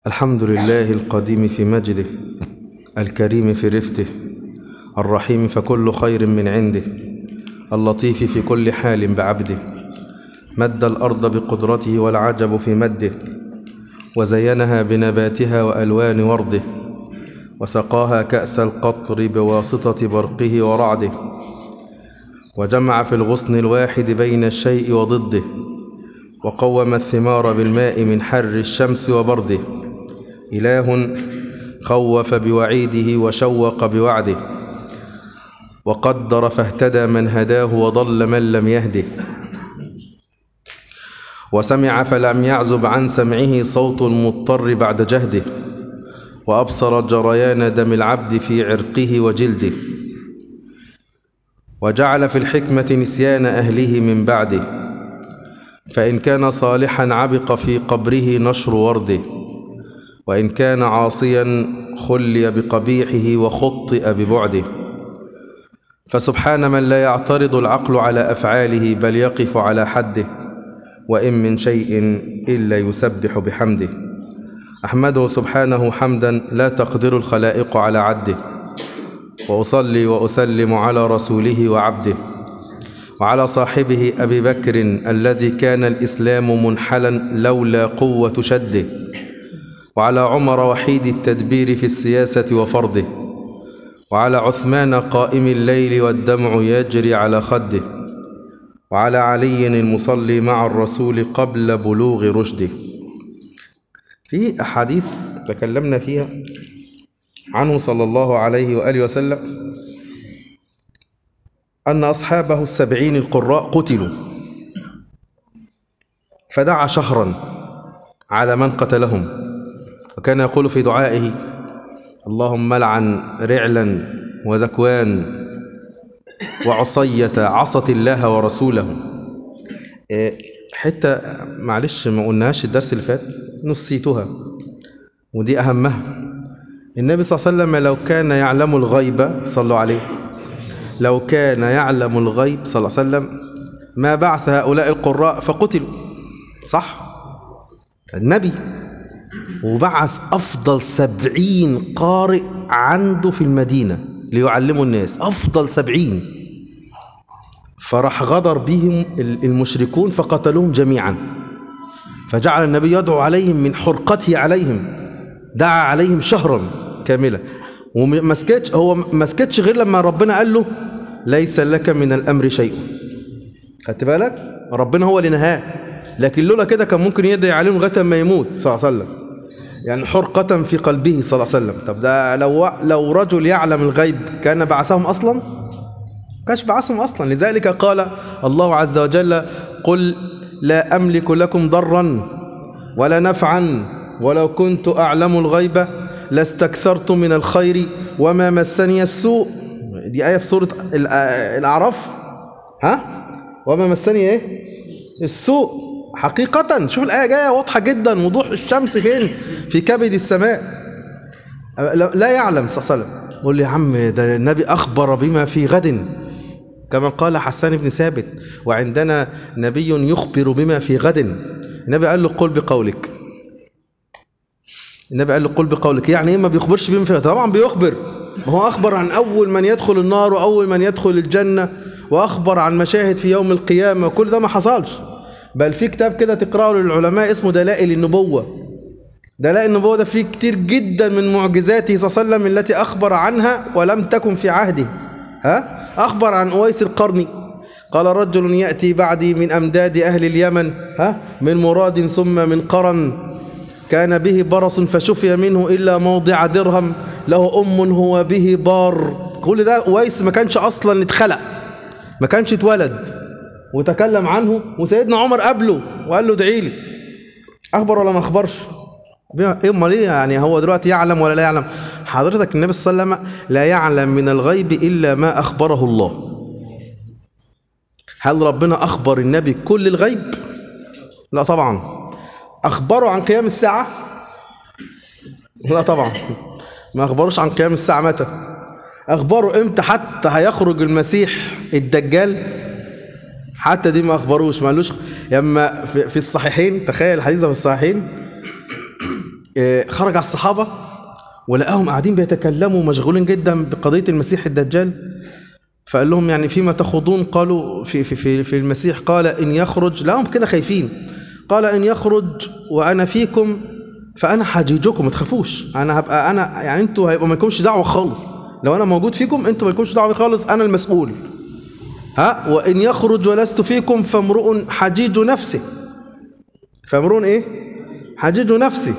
الحمد لله القديم في مجده الكريم في رفته الرحيم فكل خير من عنده اللطيف في كل حال بعبده مد الأرض بقدرته والعجب في مده وزينها بنباتها وألوان ورده وسقاها كأس القطر بواسطة برقه ورعده وجمع في الغصن الواحد بين الشيء وضده وقوم الثمار بالماء من حر الشمس وبرده إله خوف بوعيده وشوق بوعده وقدر فاهتدى من هداه وضل من لم يهده وسمع فلم يعزب عن سمعه صوت المضطر بعد جهده وأبصر جريان دم العبد في عرقه وجلده وجعل في الحكمة نسيان أهله من بعده فإن كان صالحا عبق في قبره نشر ورده وإن كان عاصيا خلي بقبيحه وخطئ ببعده فسبحان من لا يعترض العقل على أفعاله بل يقف على حده وإن من شيء إلا يسبح بحمده أحمده سبحانه حمدا لا تقدر الخلائق على عده وأصلي وأسلم على رسوله وعبده وعلى صاحبه أبي بكر الذي كان الإسلام منحلا لولا قوة شده وعلى عمر وحيد التدبير في السياسة وفرضه وعلى عثمان قائم الليل والدمع يجري على خده وعلى علي المصلي مع الرسول قبل بلوغ رشده في أحاديث تكلمنا فيها عنه صلى الله عليه وآله وسلم أن أصحابه السبعين القراء قتلوا فدعا شهرا على من قتلهم وكان يقول في دعائه اللهم لعن رعلا وذكوان وعصية عصت الله ورسوله حتة معلش ما قلناهاش الدرس اللي فات نسيتها ودي أهمها النبي صلى الله عليه وسلم لو كان يعلم الغيب صلوا عليه لو كان يعلم الغيب صلى الله عليه وسلم ما بعث هؤلاء القراء فقتلوا صح النبي وبعث أفضل سبعين قارئ عنده في المدينة ليعلموا الناس أفضل سبعين فراح غدر بهم المشركون فقتلوهم جميعا فجعل النبي يدعو عليهم من حرقته عليهم دعا عليهم شهرا كاملا وما سكتش هو ما سكتش غير لما ربنا قال له ليس لك من الامر شيء خدت بالك ربنا هو اللي نهاه لكن لولا كده كان ممكن يدعي عليهم لغايه ما يموت صلى الله عليه وسلم يعني حرقة في قلبه صلى الله عليه وسلم طب ده لو لو رجل يعلم الغيب كان بعثهم اصلا كانش بعثهم اصلا لذلك قال الله عز وجل قل لا املك لكم ضرا ولا نفعا ولو كنت اعلم الغيب لاستكثرت من الخير وما مسني السوء دي آية في سورة الأعراف ها وما مسني إيه السوء حقيقة شوف الآية جاية واضحة جدا وضوح الشمس فين في كبد السماء لا يعلم صلى الله عليه وسلم قول لي يا عم ده النبي أخبر بما في غد كما قال حسان بن ثابت وعندنا نبي يخبر بما في غد النبي قال له قل بقولك النبي قال له قل بقولك يعني ايه ما بيخبرش بما في غد طبعا بيخبر ما هو أخبر عن أول من يدخل النار وأول من يدخل الجنة وأخبر عن مشاهد في يوم القيامة كل ده ما حصلش بل في كتاب كده تقرأه للعلماء اسمه دلائل النبوة دلائل النبوة ده فيه كتير جدا من معجزاته صلى الله عليه وسلم التي أخبر عنها ولم تكن في عهده ها أخبر عن أويس القرني قال رجل يأتي بعدي من أمداد أهل اليمن ها من مراد ثم من قرن كان به برص فشفي منه إلا موضع درهم له أم هو به بار كل ده أويس ما كانش أصلا اتخلق ما كانش اتولد وتكلم عنه وسيدنا عمر قبله وقال له ادعي لي أخبر ولا ما أخبرش إيه أمال إيه يعني هو دلوقتي يعلم ولا لا يعلم حضرتك النبي صلى الله عليه وسلم لا يعلم من الغيب إلا ما أخبره الله هل ربنا أخبر النبي كل الغيب لا طبعا أخبره عن قيام الساعة لا طبعا ما أخبروش عن قيام الساعة متى أخبروا إمتى حتى هيخرج المسيح الدجال حتى دي ما أخبروش ما قالوش لما في الصحيحين تخيل الحديث في الصحيحين آه، خرج على الصحابة ولقاهم قاعدين بيتكلموا مشغولين جدا بقضية المسيح الدجال فقال لهم يعني فيما تخوضون قالوا في, في, في, في المسيح قال إن يخرج لهم كده خايفين قال إن يخرج وأنا فيكم فأنا حجيجكم ما تخافوش أنا هبقى أنا يعني أنتوا هيبقى ما لكمش دعوة خالص لو أنا موجود فيكم أنتوا ما لكمش دعوة بي خالص أنا المسؤول ها وإن يخرج ولست فيكم فامرؤ حجيج نفسه فامرؤ إيه حجيج نفسه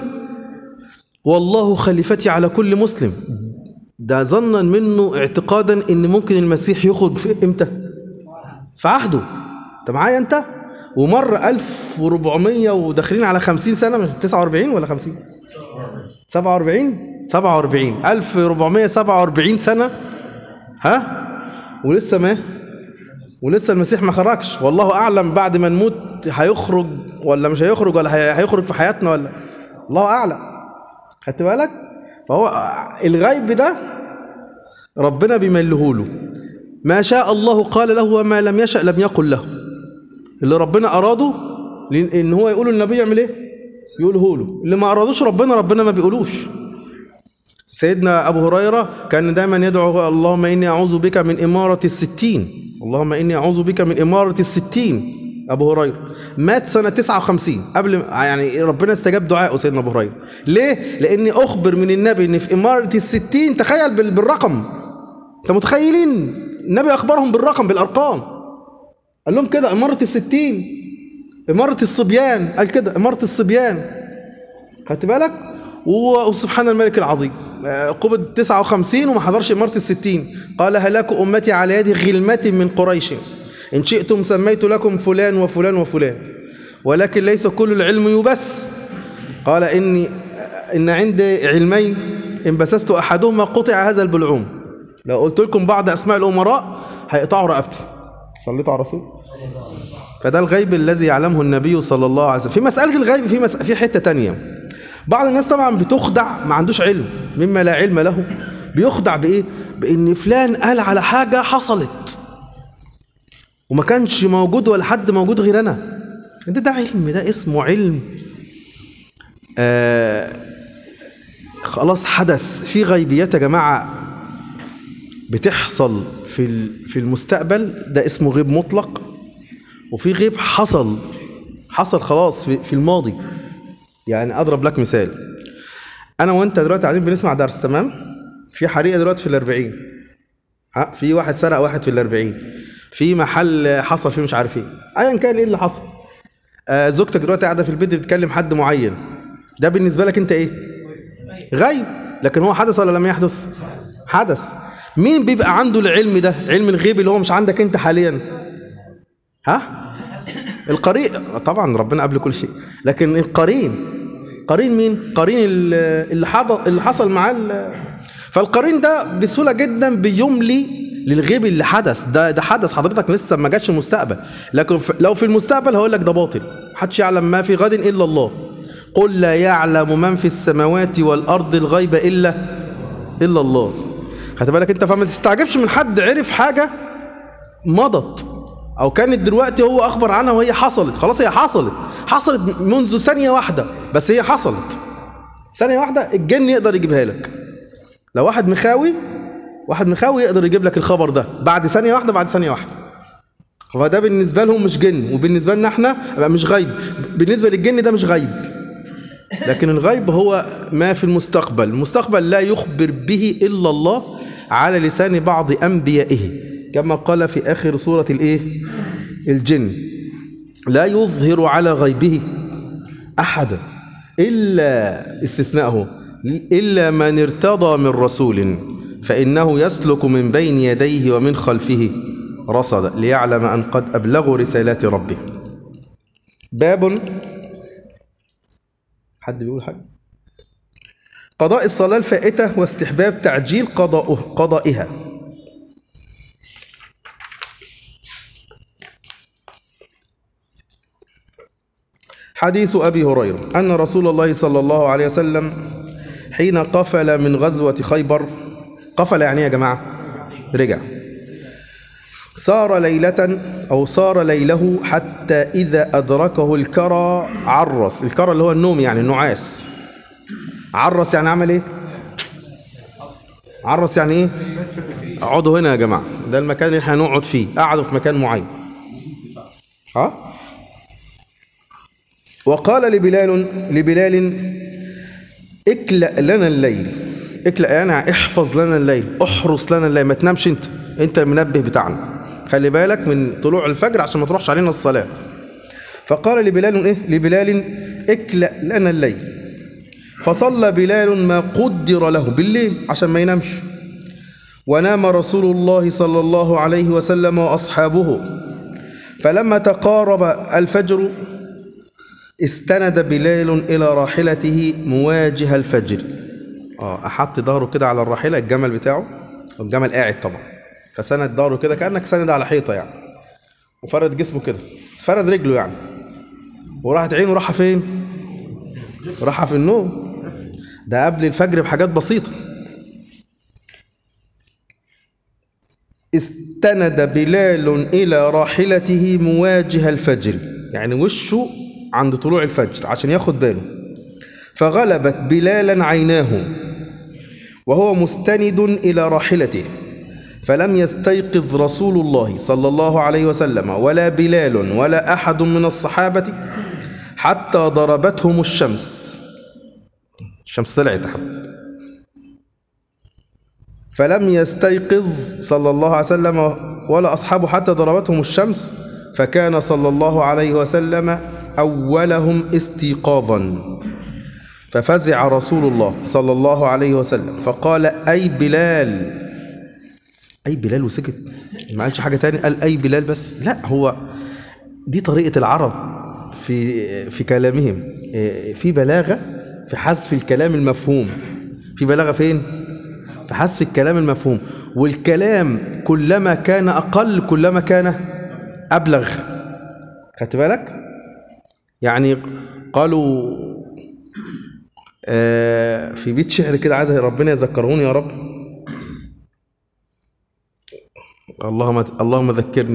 والله خليفتي على كل مسلم ده ظنا منه اعتقادا ان ممكن المسيح يخرج في امتى في عهده انت معايا انت ومر 1400 وداخلين على 50 سنه مش 49 ولا 50 47 47 1447 سنه ها ولسه ما ولسه المسيح ما خرجش والله اعلم بعد ما نموت هيخرج ولا مش هيخرج ولا هي- هيخرج في حياتنا ولا الله اعلم خدت بالك فهو الغيب ده ربنا بيمله له ما شاء الله قال له وما لم يشأ لم يقل له اللي ربنا أراده لأن- ان هو يقول النبي يعمل ايه يقوله له اللي ما أرادوش ربنا ربنا ما بيقولوش سيدنا أبو هريرة كان دايما يدعو اللهم إني أعوذ بك من إمارة الستين اللهم إني أعوذ بك من إمارة الستين أبو هريرة مات سنة 59 قبل يعني ربنا استجاب دعائه سيدنا أبو هريرة ليه؟ لأني أخبر من النبي إن في إمارة الستين تخيل بال- بالرقم أنت متخيلين النبي أخبرهم بالرقم بالأرقام قال لهم كده إمارة الستين إمارة الصبيان قال كده إمارة الصبيان خدت بالك و- وسبحان الملك العظيم آه، قبض 59 وما حضرش إمارة الستين قال هلاك أمتي على يد غلمة من قريش إن شئتم سميت لكم فلان وفلان وفلان ولكن ليس كل العلم يبث قال إني إن عندي علمين إن بسست أحدهما قطع هذا البلعوم لو قلت لكم بعض أسماء الأمراء هيقطعوا رقبتي صليتوا على الرسول فده الغيب الذي يعلمه النبي صلى الله عليه وسلم في مسألة الغيب في مس... في حتة تانية بعض الناس طبعا بتخدع ما عندوش علم مما لا علم له بيخدع بإيه بإن فلان قال على حاجة حصلت وما كانش موجود ولا حد موجود غير أنا ده ده علم ده اسمه علم آه خلاص حدث في غيبيات يا جماعة بتحصل في ال- في المستقبل ده اسمه غيب مطلق وفي غيب حصل حصل خلاص في, في الماضي يعني اضرب لك مثال انا وانت دلوقتي قاعدين بنسمع درس تمام في حريقه دلوقتي في الأربعين ها في واحد سرق واحد في الأربعين في محل حصل فيه مش عارف ايه ايا كان ايه اللي حصل آه زوجتك دلوقتي قاعده في البيت بتكلم حد معين ده بالنسبه لك انت ايه غيب لكن هو حدث ولا لم يحدث حدث مين بيبقى عنده العلم ده علم الغيب اللي هو مش عندك انت حاليا ها القرين طبعا ربنا قبل كل شيء لكن القرين قرين مين قرين ال- اللي حضر اللي حصل معاه ال- فالقرين ده بسهوله جدا بيملي للغيب اللي حدث ده ده حدث حضرتك لسه ما جاتش المستقبل لكن ف- لو في المستقبل هقول لك ده باطل محدش يعلم ما في غد الا الله قل لا يعلم من في السماوات والارض الغيب الا الا الله خدت بالك انت فما تستعجبش من حد عرف حاجه مضت او كانت دلوقتي هو اخبر عنها وهي حصلت خلاص هي حصلت حصلت منذ ثانيه واحده بس هي حصلت ثانيه واحده الجن يقدر يجيبها لك لو واحد مخاوي واحد مخاوي يقدر يجيب لك الخبر ده بعد ثانيه واحده بعد ثانيه واحده فده بالنسبه لهم مش جن وبالنسبه لنا احنا بقى مش غيب بالنسبه للجن ده مش غيب لكن الغيب هو ما في المستقبل المستقبل لا يخبر به إلا الله على لسان بعض أنبيائه كما قال في آخر سورة الإيه الجن لا يظهر على غيبه أحدا إلا استثناءه إلا من ارتضى من رسول فإنه يسلك من بين يديه ومن خلفه رصدا ليعلم أن قد أبلغوا رسالات ربه باب حد بيقول حاجة قضاء الصلاة الفائتة واستحباب تعجيل قضاء قضائها حديث أبي هريرة أن رسول الله صلى الله عليه وسلم حين قفل من غزوة خيبر قفل يعني إيه يا جماعة رجع سار ليلة أو سار ليله حتى إذا أدركه الكرى عرس الكرى اللي هو النوم يعني النعاس عرس يعني عمل ايه عرس يعني ايه اقعدوا هنا يا جماعه ده المكان اللي احنا هنقعد فيه قعدوا في مكان معين ها وقال لبلال لبلال اكلأ لنا الليل اكلأ يعني احفظ لنا الليل احرس لنا الليل ما تنامش انت انت المنبه بتاعنا خلي بالك من طلوع الفجر عشان ما تروحش علينا الصلاة فقال لبلال ايه لبلال اكلأ لنا الليل فصلى بلال ما قدر له بالليل عشان ما ينامش ونام رسول الله صلى الله عليه وسلم وأصحابه فلما تقارب الفجر استند بلال إلى راحلته مواجه الفجر اه أحط ظهره كده على الراحلة الجمل بتاعه والجمل قاعد طبعا فسند ظهره كده كأنك سند على حيطة يعني وفرد جسمه كده بس فرد رجله يعني وراحت عينه راحة فين؟ راحة في النوم ده قبل الفجر بحاجات بسيطة استند بلال إلى راحلته مواجه الفجر يعني وشه عند طلوع الفجر عشان ياخد باله فغلبت بلالا عيناه وهو مستند إلى راحلته فلم يستيقظ رسول الله صلى الله عليه وسلم ولا بلال ولا أحد من الصحابة حتى ضربتهم الشمس الشمس طلعت يا حبيبي فلم يستيقظ صلى الله عليه وسلم ولا أصحابه حتى ضربتهم الشمس فكان صلى الله عليه وسلم أولهم استيقاظا ففزع رسول الله صلى الله عليه وسلم فقال أي بلال أي بلال وسكت ما قالش حاجة تاني قال أي بلال بس لا هو دي طريقة العرب في في كلامهم إيه، في بلاغة في حذف الكلام المفهوم في بلاغة فين؟ في حذف الكلام المفهوم والكلام كلما كان أقل كلما كان أبلغ خدت بالك؟ يعني قالوا آه، في بيت شعر كده عايز ربنا يذكرهوني يا رب اللهم اللهم ذكرني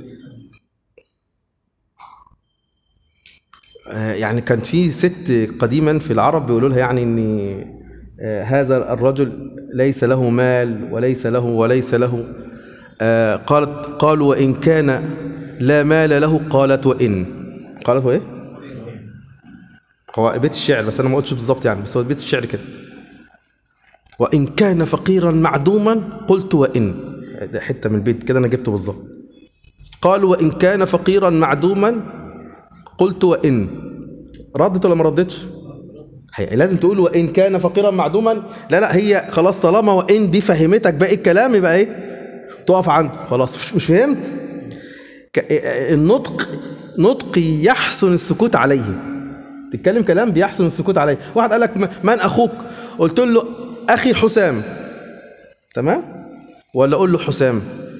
آه، يعني كان في ست قديما في العرب بيقولوا لها يعني ان آه، هذا الرجل ليس له مال وليس له وليس له آه، قالت قالوا وان كان لا مال له قالت وان قالت وايه هو بيت الشعر بس انا ما قلتش بالظبط يعني بس هو بيت الشعر كده وان كان فقيرا معدوما قلت وان ده حته من البيت كده انا جبته بالظبط قالوا وان كان فقيرا معدوما قلت وان ردت ولا ما ردتش هي لازم تقول وان كان فقيرا معدوما لا لا هي خلاص طالما وان دي فهمتك باقي الكلام يبقى ايه تقف عنده خلاص مش- مش فهمت ك- النطق نطق يحسن السكوت عليه تتكلم كلام بيحسن السكوت عليه واحد قال لك م- من اخوك قلت له اخي حسام تمام ولا اقول له حسام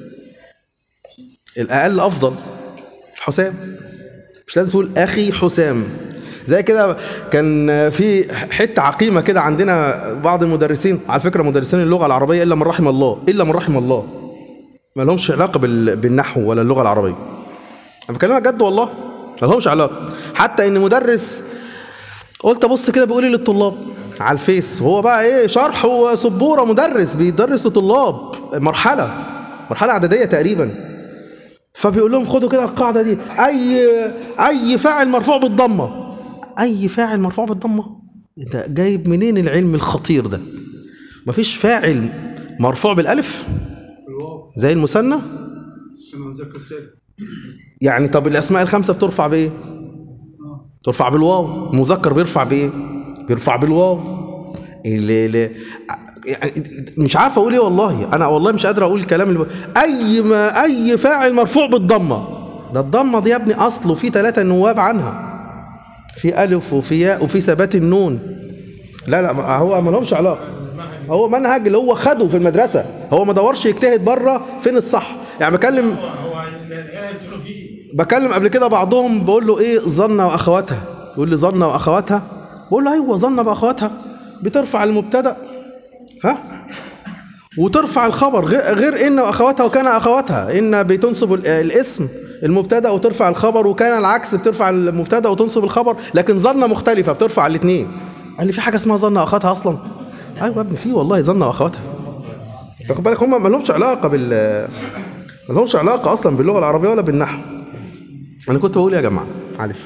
الاقل افضل حسام مش لازم تقول اخي حسام زي كده كان في حته عقيمه كده عندنا بعض المدرسين على فكره مدرسين اللغه العربيه الا من رحم الله الا من رحم الله ما لهمش علاقه بال- بالنحو ولا اللغه العربيه انا بكلمك جد والله ما لهمش علاقه حتى ان مدرس قلت ابص كده بيقول لي للطلاب على الفيس وهو بقى ايه شرح وسبوره مدرس بيدرس لطلاب مرحله مرحله اعداديه تقريبا فبيقول لهم خدوا كده القاعده دي اي اي فاعل مرفوع بالضمه اي فاعل مرفوع بالضمه انت جايب منين العلم الخطير ده مفيش فاعل مرفوع بالالف الواو زي المثنى كما مذكر سالم يعني طب الاسماء الخمسه بترفع بايه ترفع بالواو المذكر بيرفع بايه بيرفع بالواو اللي اللي يعني مش عارف اقول ايه والله انا والله مش قادر اقول الكلام اللي ب... اي ما اي فاعل مرفوع بالضمه ده الضمه دي يا ابني اصله في ثلاثه نواب عنها في الف وفي ياء وفي ثبات النون لا لا ما- هو ما لهمش علاقه هو منهج اللي هو خده في المدرسه هو ما دورش يجتهد بره فين الصح يعني بكلم هو الآية بتقولوا فيه بكلم قبل كده بعضهم بقول له ايه ظنة واخواتها يقول لي ظنة واخواتها بقول له ايوه ظنة واخواتها بترفع المبتدا ها وترفع الخبر غير, غير ان واخواتها وكان اخواتها ان بتنصب ال- الاسم المبتدا وترفع الخبر وكان العكس بترفع المبتدا وتنصب الخبر لكن ظنة مختلفة بترفع الاثنين قال لي في حاجه اسمها ظن اخواتها اصلا ايوه يا ابني في والله ظن اخواتها تاخد بالك هم ما لهمش علاقه بال ما لهمش علاقه اصلا باللغه العربيه ولا بالنحو انا كنت بقول يا جماعه معلش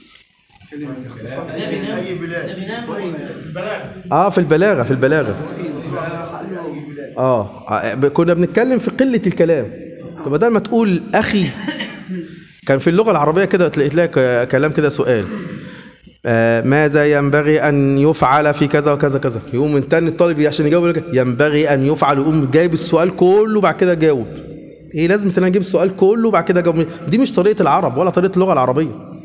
اي بلاد البلاغه اه في البلاغه في البلاغه اه آه، ب- كنا بنتكلم في قله الكلام طب بدل ما تقول اخي كان في اللغه العربيه كده تلاقي تلاقي ك- كلام كده سؤال آه ماذا ينبغي ان يفعل في كذا وكذا كذا يقوم من تاني الطالب عشان يجاوب يقول لك ينبغي ان يفعل يقوم جايب السؤال كله وبعد كده جاوب ايه لازم انا اجيب السؤال كله وبعد كده اجاوب دي مش طريقه العرب ولا طريقه اللغه العربيه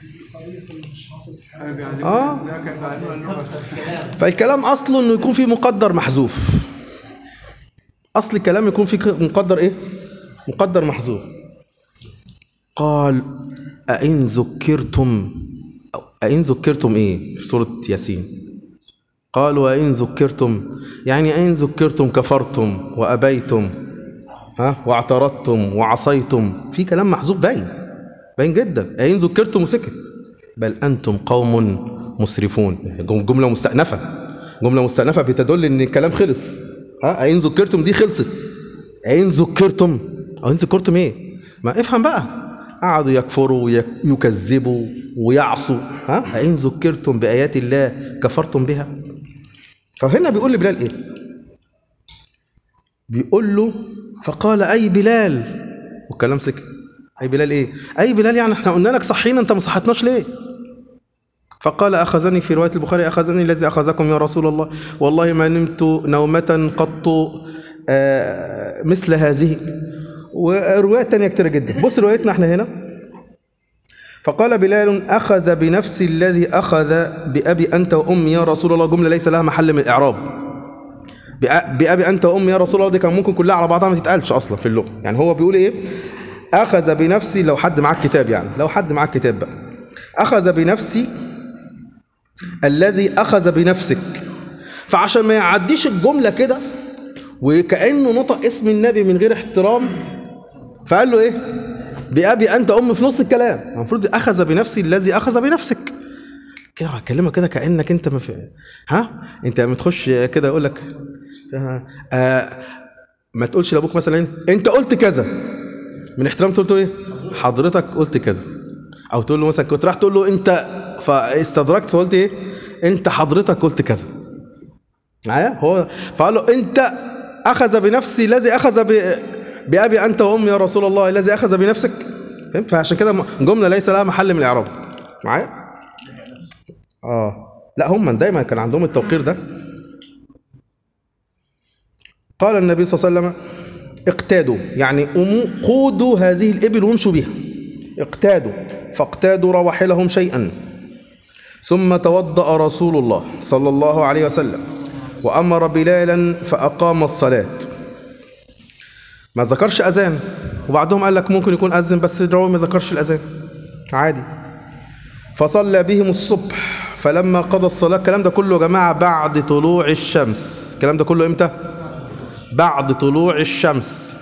اه لا كان بعلمها اللغه فالكلام اصله انه يكون فيه مقدر محذوف اصل الكلام يكون فيه مقدر ايه مقدر محذوف قال أئن ذكرتم أو أئن ذكرتم إيه في سورة ياسين قالوا أئن ذكرتم يعني أئن ذكرتم كفرتم وأبيتم ها واعترضتم وعصيتم في كلام محذوف باين باين جدا أئن ذكرتم وسكت بل أنتم قوم مسرفون جم- جملة مستأنفة جملة مستأنفة بتدل إن الكلام خلص ها أئن ذكرتم دي خلصت أئن ذكرتم أو إن ذكرتم إيه ما افهم بقى قعدوا يكفروا ويكذبوا ويعصوا ها أئن ذكرتم بآيات الله كفرتم بها فهنا بيقول لبلال إيه بيقول له فقال أي بلال والكلام سكت أي بلال إيه أي بلال يعني احنا قلنا لك صحينا أنت ما صحتناش ليه فقال أخذني في رواية البخاري أخذني الذي أخذكم يا رسول الله والله ما نمت نومة قط آه، مثل هذه وروايات تانية كتيرة جدا بص روايتنا احنا هنا فقال بلال أخذ بنفسي الذي أخذ بأبي أنت وأمي يا رسول الله جملة ليس لها محل من الإعراب بأ- بأبي أنت وأمي يا رسول الله دي كان ممكن كلها على بعضها ما تتقالش أصلا في اللغة يعني هو بيقول إيه أخذ بنفسي لو حد معاك كتاب يعني لو حد معاك كتاب بقى أخذ بنفسي الذي أخذ بنفسك فعشان ما يعديش الجملة كده وكأنه نطق اسم النبي من غير احترام فقال له ايه بأبي أنت أم في نص الكلام المفروض أخذ بنفسي الذي أخذ بنفسك كده هكلمك كده كأنك أنت ما في ها أنت لما تخش كده يقول لك آه آه ما تقولش لأبوك مثلا أنت قلت كذا من احترام تقول له ايه حضرتك قلت كذا او تقول له مثلا كنت راح تقول له انت فاستدركت فقلت ايه انت حضرتك قلت كذا معايا هو فقال له انت اخذ بنفسي الذي اخذ ب... بابي انت وامي يا رسول الله الذي اخذ بنفسك فهمت فعشان كده م- جمله ليس لها محل من الاعراب معايا اه لا هم دايما كان عندهم التوقير ده قال النبي صلى الله عليه وسلم اقتادوا يعني قوموا قودوا هذه الإبل وامشوا بها اقتادوا فاقتادوا رواحلهم شيئا ثم توضأ رسول الله صلى الله عليه وسلم وأمر بلالا فأقام الصلاة ما ذكرش أذان وبعدهم قال لك ممكن يكون أذن بس الراوي ما ذكرش الأذان عادي فصلى بهم الصبح فلما قضى الصلاة الكلام ده كله يا جماعة بعد طلوع الشمس الكلام ده كله إمتى؟ بعد طلوع الشمس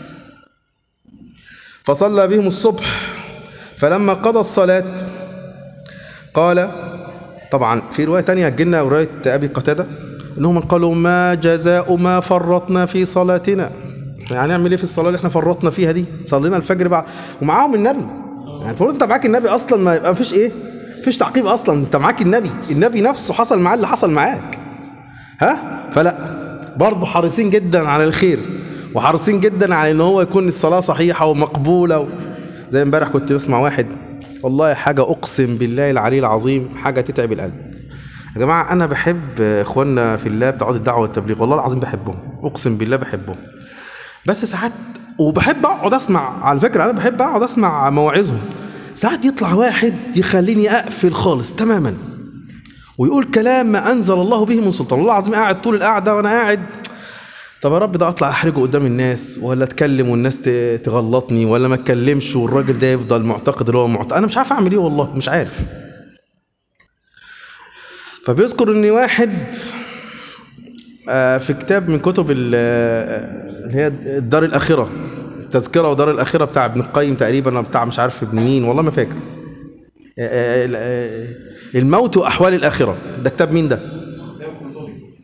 فصلى بهم الصبح فلما قضى الصلاة قال طبعا في رواية تانية هتجيلنا رواية أبي قتادة إنهم قالوا ما جزاء ما فرطنا في صلاتنا يعني نعمل ايه في الصلاة اللي احنا فرطنا فيها دي صلينا الفجر بعد ومعاهم النبي يعني المفروض انت معاك النبي اصلا ما يبقى مفيش ايه مفيش تعقيب اصلا انت معاك النبي النبي نفسه حصل معاه اللي حصل معاك ها فلا برضه حريصين جدا على الخير وحريصين جدا على ان هو يكون الصلاه صحيحه ومقبوله و... زي امبارح كنت بسمع واحد والله حاجه اقسم بالله العلي العظيم حاجه تتعب القلب يا جماعه انا بحب اخواننا في الله بتوع الدعوه والتبليغ والله العظيم بحبهم اقسم بالله بحبهم بس ساعات وبحب اقعد اسمع على فكره انا بحب اقعد اسمع مواعظهم ساعات يطلع واحد يخليني اقفل خالص تماما ويقول كلام ما انزل الله به من سلطان والله العظيم قاعد طول القعده وانا قاعد طب يا رب ده اطلع احرجه قدام الناس ولا اتكلم والناس ت- تغلطني ولا ما اتكلمش والراجل ده يفضل معتقد اللي هو معتقد انا مش عارف اعمل ايه والله مش عارف فبيذكر ان واحد آه، في كتاب من كتب ال- آه، اللي هي الدار الاخره التذكره ودار الاخره بتاع ابن القيم تقريبا ولا بتاع مش عارف ابن مين والله ما فاكر آه، آه، آه، الموت واحوال الاخره ده كتاب مين ده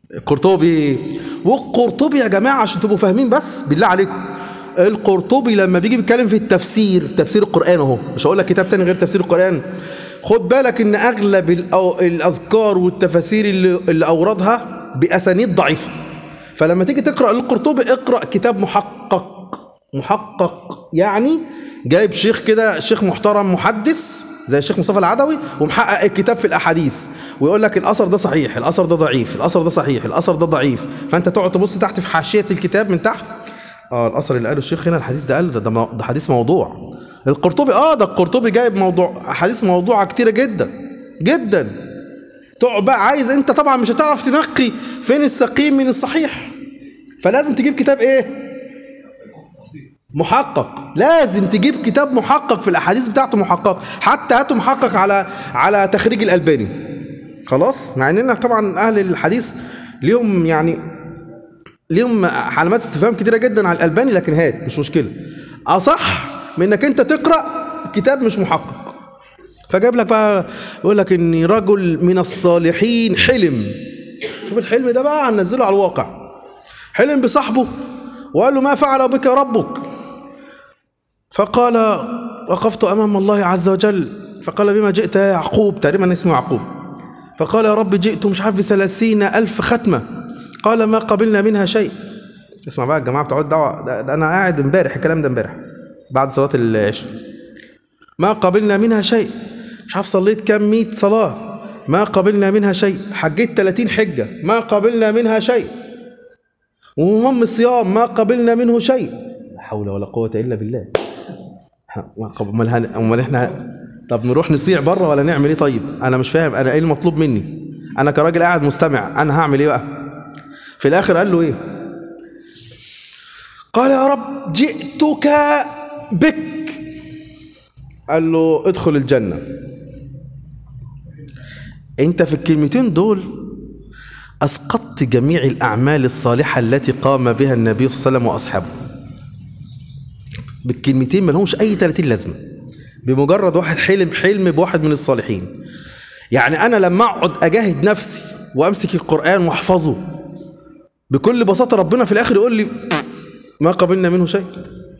القرطبي والقرطبي يا جماعه عشان تبقوا فاهمين بس بالله عليكم القرطبي لما بيجي بيتكلم في التفسير تفسير القران اهو مش هقول لك كتاب تاني غير تفسير القران خد بالك ان اغلب الأو- الاذكار والتفاسير اللي, اللي اوردها باسانيد ضعيفه فلما تيجي تقرا القرطبي اقرا كتاب محقق محقق يعني جايب شيخ كده شيخ محترم محدث زي الشيخ مصطفى العدوي ومحقق الكتاب في الاحاديث ويقول لك الاثر ده صحيح الاثر ده ضعيف الاثر ده صحيح الاثر ده ضعيف فانت تقعد تبص تحت في حاشيه الكتاب من تحت اه الاثر اللي قاله الشيخ هنا الحديث ده قال ده ده, مو- ده حديث موضوع القرطبي اه ده القرطبي جايب موضوع احاديث موضوعه كتيره جدا جدا تقعد بقى عايز انت طبعا مش هتعرف تنقي فين السقيم من الصحيح فلازم تجيب كتاب ايه محقق لازم تجيب كتاب محقق في الاحاديث بتاعته محقق حتى هاته محقق على على تخريج الالباني خلاص مع اننا طبعا اهل الحديث ليهم يعني ليهم علامات استفهام كتيره جدا على الالباني لكن هات مش مشكله اصح من انك انت تقرا كتاب مش محقق فجاب لك بقى يقول لك ان رجل من الصالحين حلم شوف الحلم ده بقى هننزله على الواقع حلم بصاحبه وقال له ما فعل بك ربك فقال وقفت امام الله عز وجل فقال بما جئت يا يعقوب تقريبا اسمه يعقوب فقال يا رب جئت مش عارف بثلاثين ألف ختمة قال ما قبلنا منها شيء اسمع بقى الجماعة بتوع الدعوة ده, ده أنا قاعد امبارح الكلام ده امبارح بعد صلاة العشاء ما قبلنا منها شيء مش عارف صليت كام مئة صلاة ما قبلنا منها شيء حجيت 30 حجة ما قبلنا منها شيء ومهم الصيام ما قبلنا منه شيء لا حول ولا قوة إلا بالله ها، ما قب- امال هن- امال احنا طب نروح نصيع بره ولا نعمل ايه طيب انا مش فاهم انا ايه المطلوب مني انا كراجل قاعد مستمع انا هعمل ايه بقى في الاخر قال له ايه قال يا رب جئتك بك قال له ادخل الجنة انت في الكلمتين دول اسقطت جميع الاعمال الصالحة التي قام بها النبي صلى الله عليه وسلم واصحابه بالكلمتين ما لهمش اي 30 لازمه بمجرد واحد حلم حلم بواحد من الصالحين يعني انا لما اقعد اجاهد نفسي وامسك القران واحفظه بكل بساطه ربنا في الاخر يقول لي ما قبلنا منه شيء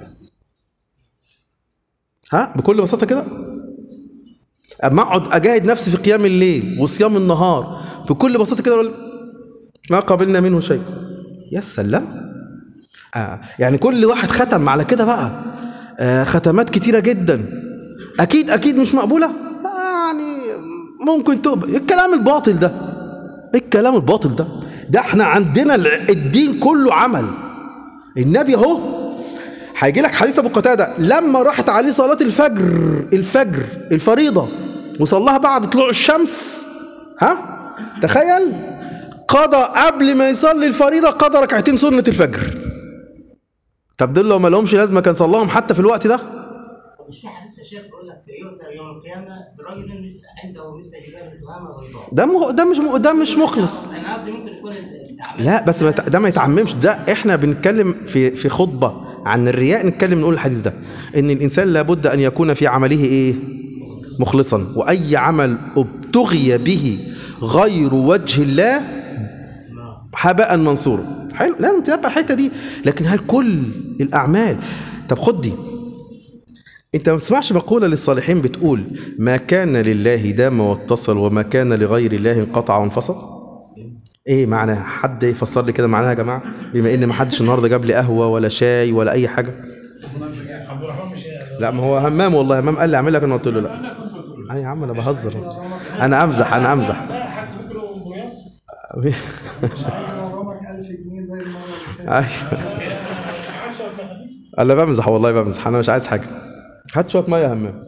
ها بكل بساطه كده اما اقعد اجاهد نفسي في قيام الليل وصيام النهار بكل بساطه كده اقول ما قبلنا منه شيء يا سلام آه يعني كل واحد ختم على كده بقى آه ختمات كتيرة جدا أكيد أكيد مش مقبولة لا يعني ممكن تقبل الكلام الباطل ده الكلام الباطل ده ده احنا عندنا الع- الدين كله عمل النبي اهو هيجي لك حديث ابو قتاده لما راحت عليه صلاه الفجر الفجر الفريضه وصلاها بعد طلوع الشمس ها تخيل قضى قبل ما يصلي الفريضه قضى ركعتين سنه الفجر طب دول لو ما لهمش لازمه كان صلاهم حتى في الوقت ده مش في حديث يا شيخ بيقول لك يؤتى يوم القيامه برجل مثل عنده مثل جبال التهامه بيضاء ده مه... ده مش م... ده مش مخلص انا قصدي ممكن يكون التعامل لا بس ما يت- ده ما يتعممش ده احنا بنتكلم في في خطبه عن الرياء نتكلم نقول الحديث ده ان الانسان لابد ان يكون في عمله ايه مخلصا واي عمل ابتغي به غير وجه الله هباء منصورا حلو لازم تتبع الحته دي لكن هل كل الاعمال طب خد دي انت ما بتسمعش مقوله للصالحين بتقول ما كان لله دام واتصل وما كان لغير الله انقطع وانفصل ايه معنى حد يفسر لي كده معناها يا جماعه بما ان ما حدش النهارده جاب لي قهوه ولا شاي ولا اي حاجه عبد الرحمن مش لا ما هو همام والله همام قال لي اعمل لك انا قلت له لا اي يا عم انا بهزر انا امزح انا امزح لا حد بكره ومبريات عايز اغرمك 1000 جنيه زي المره اللي فاتت ايوه انا بمزح والله بمزح انا مش عايز حاجه هات شويه ميه يا همام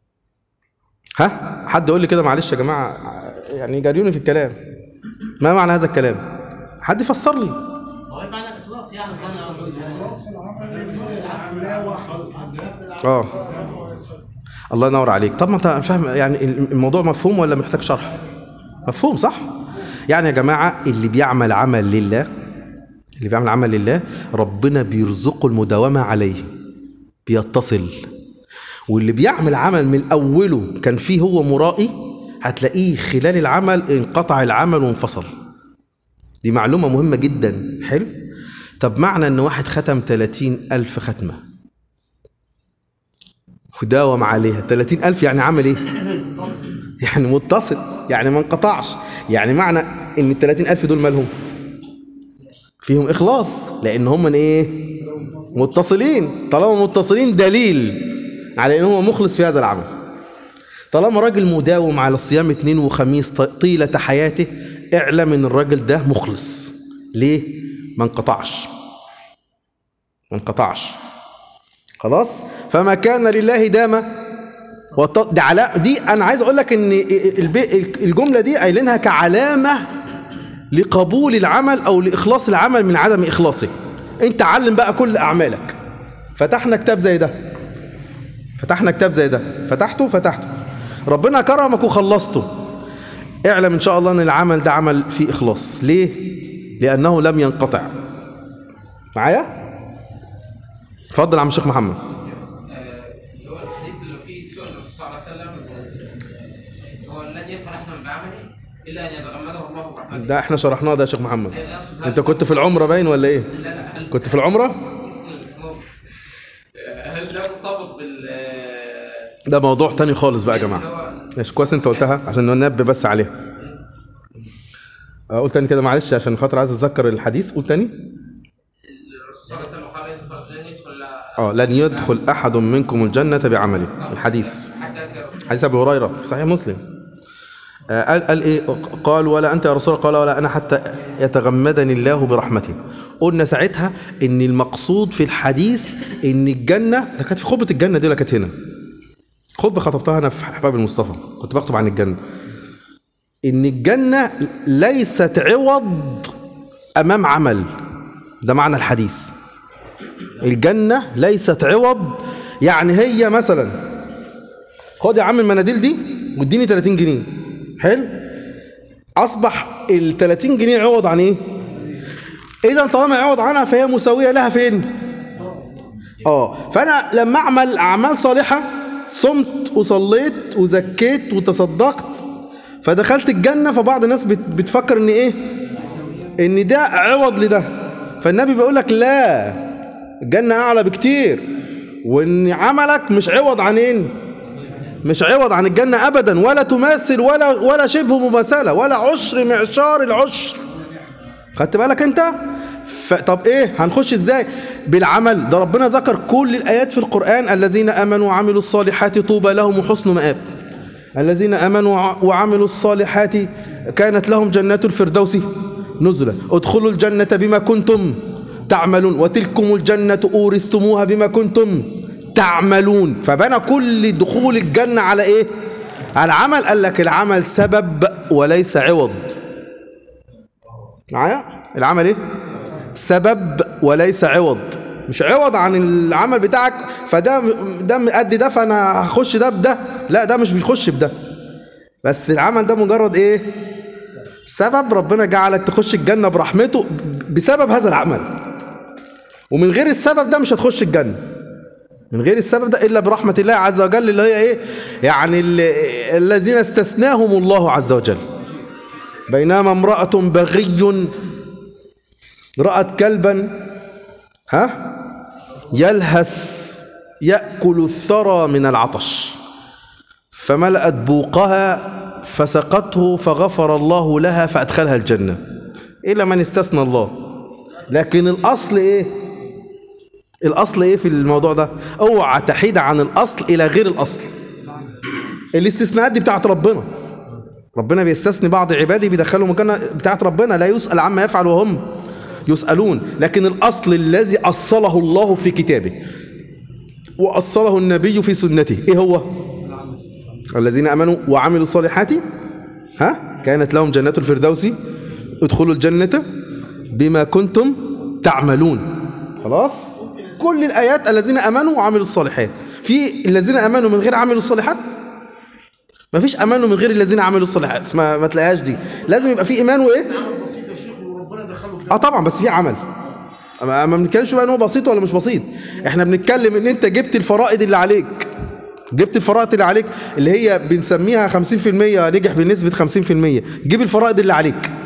ها حد يقول لي كده معلش يا جماعه يعني جاريوني في الكلام ما معنى هذا الكلام حد يفسر لي هو يبقى انا اخلاص يعني انا خلاص في العمل لله لا واحد اه الله ينور عليك طب ما انت فاهم يعني الموضوع مفهوم ولا محتاج شرح مفهوم صح يعني يا جماعه اللي بيعمل عمل لله اللي بيعمل عمل لله ربنا بيرزقه المداومه عليه بيتصل واللي بيعمل عمل من اوله كان فيه هو مرائي هتلاقيه خلال العمل انقطع العمل وانفصل دي معلومة مهمة جدا حلو طب معنى ان واحد ختم 30 ألف ختمة وداوم عليها 30 ألف يعني عمل ايه يعني متصل يعني ما انقطعش يعني معنى ان ال 30 ألف دول مالهم فيهم إخلاص لأن هم من ايه متصلين طالما متصلين دليل على ان هو مخلص في هذا العمل طالما راجل مداوم على صيام اثنين وخميس ط- طيلة حياته اعلم ان الراجل ده مخلص ليه ما انقطعش ما انقطعش خلاص فما كان لله دام وط- دي علا دي انا عايز اقول لك ان الب- الجمله دي قايلينها كعلامه لقبول العمل او لاخلاص العمل من عدم اخلاصه انت علم بقى كل اعمالك فتحنا كتاب زي ده فتحنا كتاب زي ده فتحته فتحته ربنا كرمك وخلصته اعلم ان شاء الله ان العمل ده عمل فيه اخلاص ليه لانه لم ينقطع معايا اتفضل يا عم الشيخ محمد اللي هو الحديث اللي فيه سؤال الرسول صلى الله عليه وسلم هو لن يدخل احد بعمله الا ان يتغمده الله برحمته ده احنا شرحناه ده يا شيخ محمد أقصد انت كنت في العمره باين ولا ايه لا لا هل كنت في العمره هل ده مرتبط بال ده موضوع تاني خالص بقى يا اللي جماعه هو ماشي كويس انت قلتها عشان ننبه بس عليها اقول تاني كده معلش عشان خاطر عايز اتذكر الحديث قول تاني الرسول صلى الله عليه وسلم قال يدخل- لن يدخل اه لن يدخل احد منكم الجنه بعمله الحديث حتى يأتي حديث ابي هريره في صحيح مسلم آه، قال قال ايه قال ولا انت يا رسول الله قال ولا انا حتى يتغمدني الله برحمته قلنا ساعتها ان المقصود في الحديث ان الجنه ده كانت في خطبه الجنه دي ولا كانت هنا خطبه خطبتها انا في احباب المصطفى كنت بخطب عن الجنه ان الجنه ليست عوض امام عمل ده معنى الحديث الجنه ليست عوض يعني هي مثلا خد يا عم المناديل دي واديني 30 جنيه حلو اصبح ال 30 جنيه عوض عن ايه اذا طالما عوض عنها فهي مساويه لها فين اه فانا لما اعمل اعمال صالحه صمت وصليت وزكيت وتصدقت فدخلت الجنه فبعض الناس بت- بتفكر ان ايه ان ده عوض لده فالنبي بيقول لك لا الجنه اعلى بكتير وان عملك مش عوض عن ايه مش عوض عن الجنة أبدا ولا تماثل ولا ولا شبه مماثلة ولا عشر معشار العشر خدت بالك أنت؟ ف... طب إيه هنخش إزاي؟ بالعمل ده ربنا ذكر كل الآيات في القرآن الذين آمنوا وعملوا الصالحات طوبى لهم وحسن مآب الذين آمنوا وع- وعملوا الصالحات كانت لهم جنات الفردوس نزلا ادخلوا الجنة بما كنتم تعملون وتلكم الجنة أورثتموها بما كنتم تعملون فبنى كل دخول الجنة على إيه؟ على عمل قال لك العمل سبب وليس عوض معايا؟ العمل إيه؟ سبب وليس عوض مش عوض عن العمل بتاعك فده ده قد ده فانا هخش ده بده لا ده مش بيخش بده بس العمل ده مجرد ايه سبب ربنا جعلك تخش الجنة برحمته بسبب هذا العمل ومن غير السبب ده مش هتخش الجنة من غير السبب ده إلا برحمة الله عز وجل اللي هي إيه يعني ال- الذين استثناهم الله عز وجل بينما امرأة بغي رأت كلبا ها يلهث يأكل الثرى من العطش فملأت بوقها فسقته فغفر الله لها فأدخلها الجنة إلا من استثنى الله لكن الأصل إيه الأصل إيه في الموضوع ده اوعى تحيد عن الأصل إلى غير الأصل الاستثناءات دي بتاعت ربنا ربنا بيستثني بعض عباده بيدخلهم الجنة بتاعت ربنا لا يسأل عما يفعل وهم يسألون لكن الأصل الذي أصله الله في كتابه وأصله النبي في سنته إيه هو الذين امنوا وعملوا الصالحات ها كانت لهم جنات الفردوس ادخلوا الجنة بما كنتم تعملون خلاص كل الآيات الذين امنوا وعملوا الصالحات في الذين امنوا من غير عملوا الصالحات ما فيش امنوا من غير الذين عملوا الصالحات ما, ما تلاقيهاش دي لازم يبقى في ايمان وايه بسيط يا شيخ وربنا دخله اه طبعا بس في عمل ما ما بنتكلمش بقى ان هو بسيط ولا مش بسيط احنا بنتكلم ان انت جبت الفرائض اللي عليك جبت الفرائض اللي عليك اللي هي بنسميها 50% نجح بنسبة 50% جيب الفرائض اللي عليك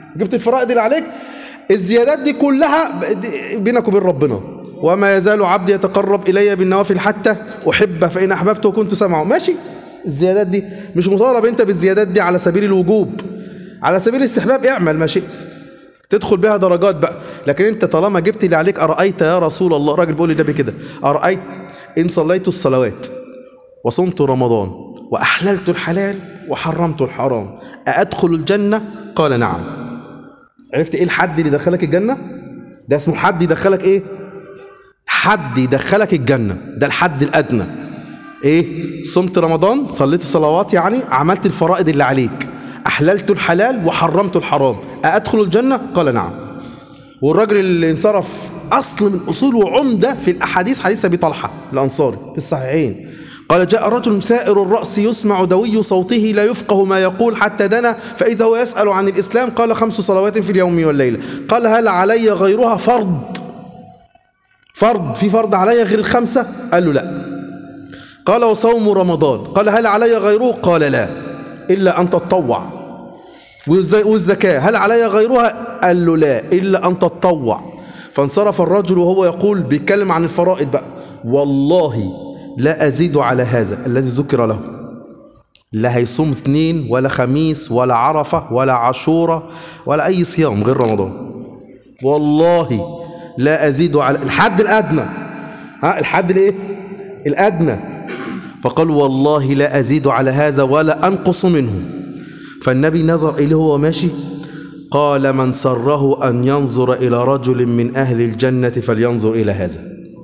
جبت الفرائض اللي عليك الزيادات دي كلها بينك وبين ربنا وما يزال عبدي يتقرب الي بالنوافل حتى احبه فان احببته كنت سمعه ماشي الزيادات دي مش مطالب انت بالزيادات دي على سبيل الوجوب على سبيل الاستحباب اعمل ما شئت تدخل بها درجات بقى لكن انت طالما جبت اللي عليك ارايت يا رسول الله راجل بيقول للنبي كده ارايت ان صليت الصلوات وصمت رمضان واحللت الحلال وحرمت الحرام اادخل الجنه قال نعم عرفت ايه الحد اللي دخلك الجنه ده اسمه حد يدخلك ايه حد يدخلك الجنه ده الحد الادنى ايه صمت رمضان صليت الصلوات يعني عملت الفرائض اللي عليك احللت الحلال وحرمت الحرام أأدخل الجنة قال نعم والراجل اللي انصرف أصل من أصول وعمدة في الأحاديث حديث أبي طلحة الأنصاري في الصحيحين قال جاء رجل سائر الرأس يسمع دوي صوته لا يفقه ما يقول حتى دنا فإذا هو يسأل عن الإسلام قال خمس صلوات في اليوم والليلة قال هل علي غيرها فرض فرض في فرض علي غير الخمسة قال له لا قال وصوم رمضان قال هل علي غيره قال لا إلا أن تتطوع والز- والزكاة هل علي غيرها قال له لا إلا أن تتطوع فانصرف الرجل وهو يقول بيتكلم عن الفرائض بقى والله لا أزيد على هذا الذي ذكر له لا هيصوم اثنين ولا خميس ولا عرفة ولا عاشورة ولا أي صيام غير رمضان والله لا أزيد على الحد الأدنى ها الحد الإيه الأدنى فقال والله لا أزيد على هذا ولا أنقص منه فالنبي نظر إليه وهو ماشي قال من سره أن ينظر إلى رجل من أهل الجنة فلينظر إلى هذا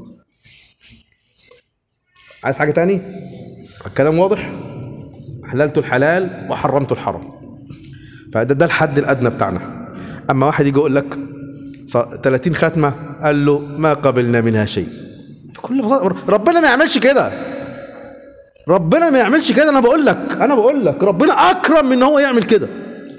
عايز حاجة تاني الكلام واضح حللت الحلال وحرمت الحرام فده ده الحد الأدنى بتاعنا أما واحد يجي يقول لك ص- 30 ختمة قال له ما قبلنا منها شيء بكل بساطة ربنا ما يعملش كده ربنا ما يعملش كده انا بقول لك انا بقول لك ربنا اكرم من ان هو يعمل كده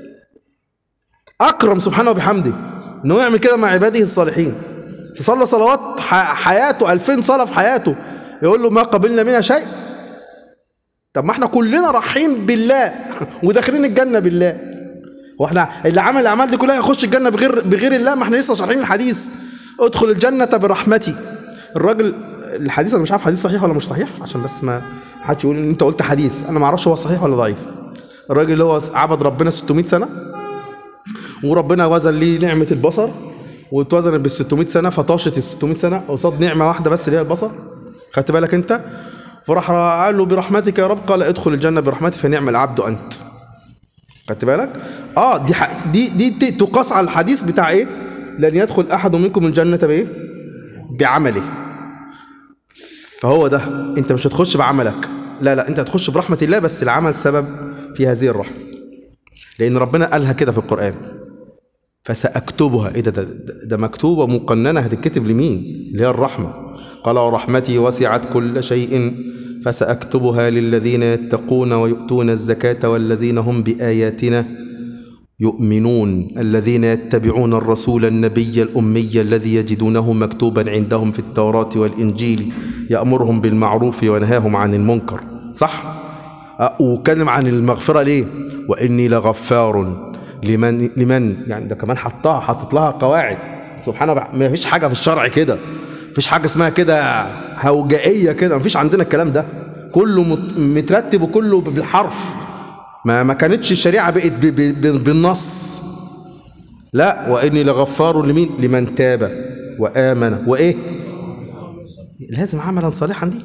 اكرم سبحانه وبحمده ان هو يعمل كده مع عباده الصالحين فصلى صلوات ح- حياته 2000 صلاه في حياته يقول له ما قبلنا منها شيء طب ما احنا كلنا رايحين بالله وداخلين الجنه بالله واحنا اللي عمل الاعمال دي كلها يخش الجنه بغير بغير الله ما احنا لسه شارحين الحديث ادخل الجنه برحمتي الراجل الحديث انا مش عارف حديث صحيح ولا مش صحيح عشان بس ما حدش يقول ان انت قلت حديث انا ما اعرفش هو صحيح ولا ضعيف الراجل اللي هو عبد ربنا 600 سنه وربنا وزن ليه نعمه البصر واتوزنت بال 600 سنه فطاشت ال 600 سنه قصاد نعمه واحده بس اللي هي البصر خدت بالك انت فراح قال له برحمتك يا رب قال ادخل الجنه برحمتي فنعم العبد انت خدت بالك اه دي ح... دي دي ت- تقاس على الحديث بتاع ايه لن يدخل احد منكم الجنه بايه بعمله فهو ده انت مش هتخش بعملك لا لا انت هتخش برحمه الله بس العمل سبب في هذه الرحمه لان ربنا قالها كده في القران فساكتبها ايه ده ده, ده, ده مكتوبه مقننه هتتكتب لمين اللي هي الرحمه قال ورحمتي وسعت كل شيء فساكتبها للذين يتقون ويؤتون الزكاه والذين هم باياتنا يؤمنون الذين يتبعون الرسول النبي الأمي الذي يجدونه مكتوبا عندهم في التوراة والإنجيل يأمرهم بالمعروف وينهاهم عن المنكر صح؟ أه، واتكلم عن المغفرة ليه؟ وإني لغفار لمن لمن يعني ده كمان حطها حطت لها قواعد سبحان الله ما فيش حاجة في الشرع كده مفيش حاجة اسمها كده هوجائية كده مفيش عندنا الكلام ده كله مت- مترتب وكله بالحرف ما ما كانتش الشريعه بقت ب- ب- ب- بالنص لا واني لغفار لمين لمن تاب وامن وايه لازم عملا صالحا دي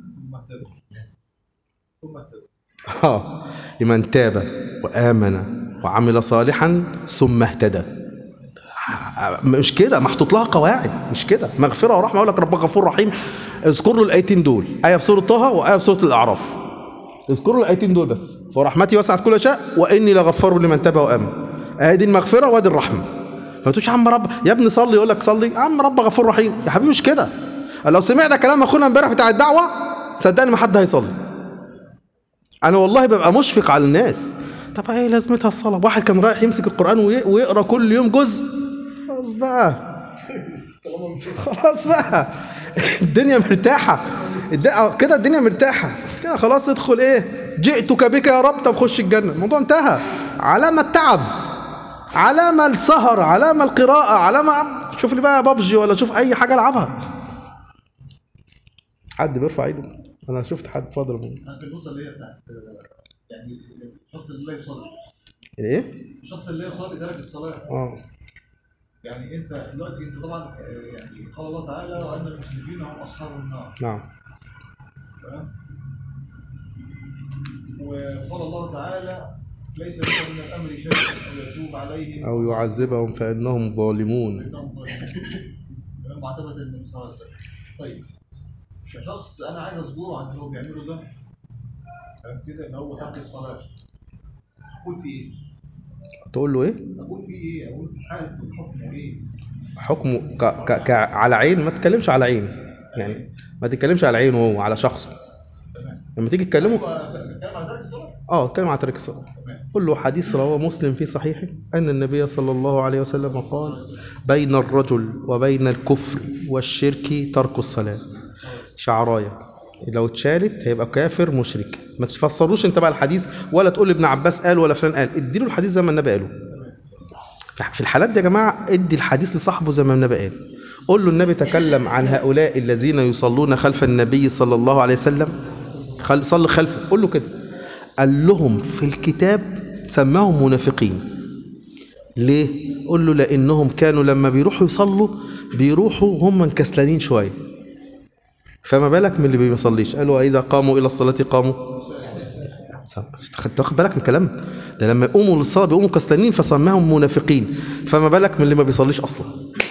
اه لمن تاب وامن وعمل صالحا ثم اهتدى مش كده محطوط لها قواعد مش كده مغفره ورحمه اقول لك ربك غفور رحيم اذكر له الايتين دول ايه في سوره طه وايه في سوره الاعراف اذكروا الايتين دول بس فرحمتي وسعت كل شيء واني لغفار لمن تاب وامن ادي المغفره وادي الرحمه ما تقولش يا عم رب يا ابني صلي يقول لك صلي يا عم رب غفور رحيم يا حبيبي مش كده لو سمعنا كلام اخونا امبارح بتاع الدعوه صدقني ما حد هيصلي انا والله ببقى مشفق على الناس طب ايه لازمتها الصلاه واحد كان رايح يمسك القران وي- ويقرا كل يوم جزء خلاص بقى خلاص بقى الدنيا مرتاحة الد- آه، كده الدنيا مرتاحة كده خلاص ادخل ايه جئتك بك يا رب طب خش الجنة الموضوع انتهى علامة تعب علامة السهر علامة القراءة علامة شوف لي بقى بابجي ولا شوف أي حاجة ألعبها حد بيرفع ايده أنا شفت حد اتفضل انت النقطه اللي هي بتاعت يعني الشخص اللي لا يصلي إيه؟ الشخص اللي لا يصلي درجه الصلاه اه يعني انت دلوقتي انت طبعا آه، يعني قال الله تعالى وان المسلمين هم اصحاب النار نعم تمام وقال الله تعالى ليس لك من الامر شيء او يتوب عليهم أو يعذبهم فإنهم ظالمون انهم ظالمون معتبة النبي صلى الله عليه وسلم طيب كشخص انا عايز اصبره عن اللي هو بيعمله ده فاهم كده ان هو ترك الصلاه اقول في ايه؟ تقول له إيه؟ اقول في ايه؟ اقول في حالته حكمه ايه؟ حكمه ك... ك... ك... على عين ما تتكلمش على عين يعني ما تتكلمش على عينه هو على شخصه لما تيجي تكلمه هو كلام على ترك الصلاه اه اتكلم عن ترك الصلاة قل له حديث رواه مسلم في صحيحه أن النبي صلى الله عليه وسلم قال بين الرجل وبين الكفر والشرك ترك الصلاة شعراية لو اتشالت هيبقى كافر مشرك ما تفسروش انت بقى الحديث ولا تقول ابن عباس قال ولا فلان قال اديله الحديث زي ما النبي قاله في الحالات دي يا جماعة ادي الحديث لصاحبه زي ما النبي قال قول له النبي تكلم عن هؤلاء الذين يصلون خلف النبي صلى الله عليه وسلم خل... صل خلفه قول له كده قال لهم في الكتاب سماهم منافقين ليه قول له لانهم كانوا لما بيروحوا يصلوا بيروحوا هم مكسلانين شويه فما بالك من اللي ما بيصليش قالوا اذا قاموا الى الصلاه قاموا خدت واخد بالك من الكلام ده لما يقوموا للصلاه بيقوموا كسلانين فسماهم منافقين فما بالك من اللي ما بيصليش اصلا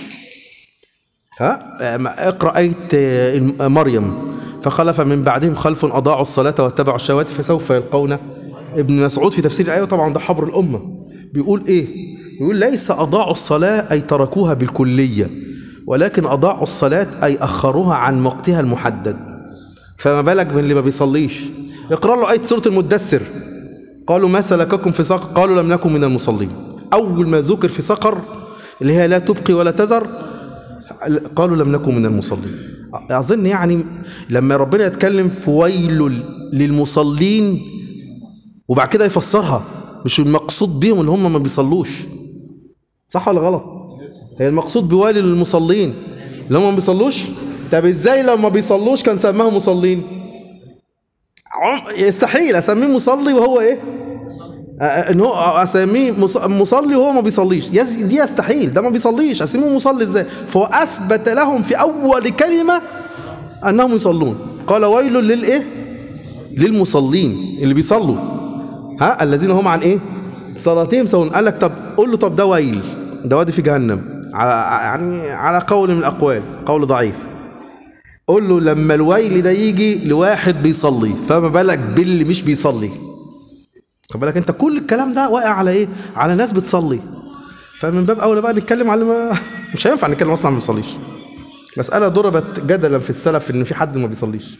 ها آه، اقرا ايه آه، مريم فخلف من بعدهم خلف اضاعوا الصلاه واتبعوا الشهوات فسوف يلقون ابن مسعود في تفسير الايه طبعا ده حبر الامه بيقول ايه بيقول ليس اضاعوا الصلاه اي تركوها بالكليه ولكن اضاعوا الصلاه اي اخروها عن وقتها المحدد فما بالك من اللي ما بيصليش اقرا له ايه سوره المدثر قالوا ما سلككم في سقر قالوا لم نكن من المصلين اول ما ذكر في سقر اللي هي لا تبقي ولا تذر قالوا لم نكن من المصلين اظن يعني لما ربنا يتكلم في ويل للمصلين وبعد كده يفسرها مش المقصود بيهم اللي هم ما بيصلوش صح ولا غلط هي المقصود بويل للمصلين اللي هم ما بيصلوش طب ازاي لو ما بيصلوش كان سماهم مصلين عم- يستحيل اسميه مصلي وهو ايه آه، ان هو اسميه مص- مصلي وهو ما بيصليش يز- دي يستحيل ده ما بيصليش اسميه مصلي ازاي فهو اثبت لهم في اول كلمه انهم يصلون قال ويل للايه للمصلين اللي بيصلوا ها الذين هم عن ايه صلاتهم سواء قال لك طب قول له طب ده ويل ده وادي في جهنم على يعني على قول من الاقوال قول ضعيف قول له لما الويل ده يجي لواحد بيصلي فما بالك باللي مش بيصلي خد بالك انت كل الكلام ده واقع على ايه على ناس بتصلي فمن باب اولى بقى نتكلم على ما مش هينفع نتكلم اصلا عن ما بيصليش مساله ضربت جدلا في السلف ان في حد ما بيصليش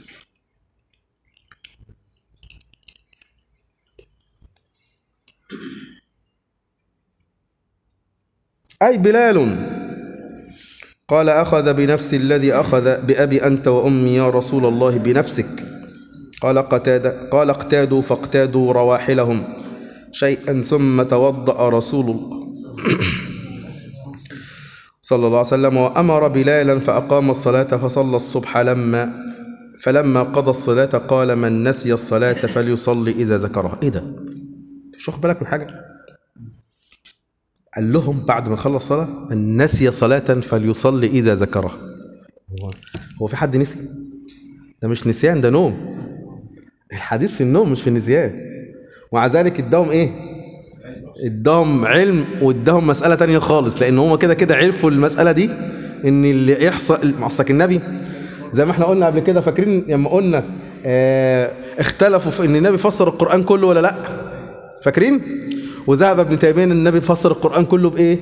اي بلال قال اخذ بنفس الذي اخذ بابي انت وامي يا رسول الله بنفسك قال قتادة قال اقتادوا فاقتادوا رواحلهم شيئا ثم توضأ رسول الله صلى الله عليه وسلم وأمر بلالا فأقام الصلاة فصلى الصبح لما فلما قضى الصلاة قال من نسي الصلاة فليصلي إذا ذكرها إيه ده؟ مش واخد بالك من حاجة؟ قال لهم بعد ما خلص الصلاة من نسي صلاة فليصلي إذا ذكرها هو هو في حد نسي؟ ده مش نسيان ده نوم الحديث في النوم مش في النسيان ومع ذلك اداهم ايه اداهم علم واداهم مسألة تانية خالص لان هم كده كده عرفوا المسألة دي ان اللي يحصل اصلك النبي زي ما احنا قلنا قبل كده فاكرين لما قلنا اه اختلفوا في ان النبي فسر القرآن كله ولا لا فاكرين وذهب ابن تيمية ان النبي فسر القرآن كله بايه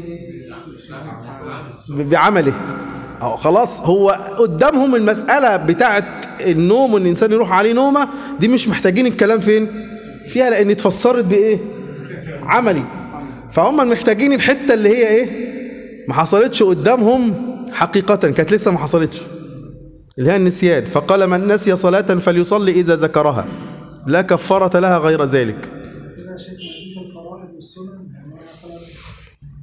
ب- بعمله أو خلاص هو قدامهم المسألة بتاعت النوم وان الانسان يروح عليه نومة دي مش محتاجين الكلام فين فيها لان اتفسرت بايه عملي فهم محتاجين الحتة اللي هي ايه ما حصلتش قدامهم حقيقة كانت لسه ما حصلتش اللي هي النسيان فقال من نسي صلاة فليصلي إذا ذكرها لا كفارة لها غير ذلك كده شايف ان دي في الفرائض والسنن يعني أنا مثلا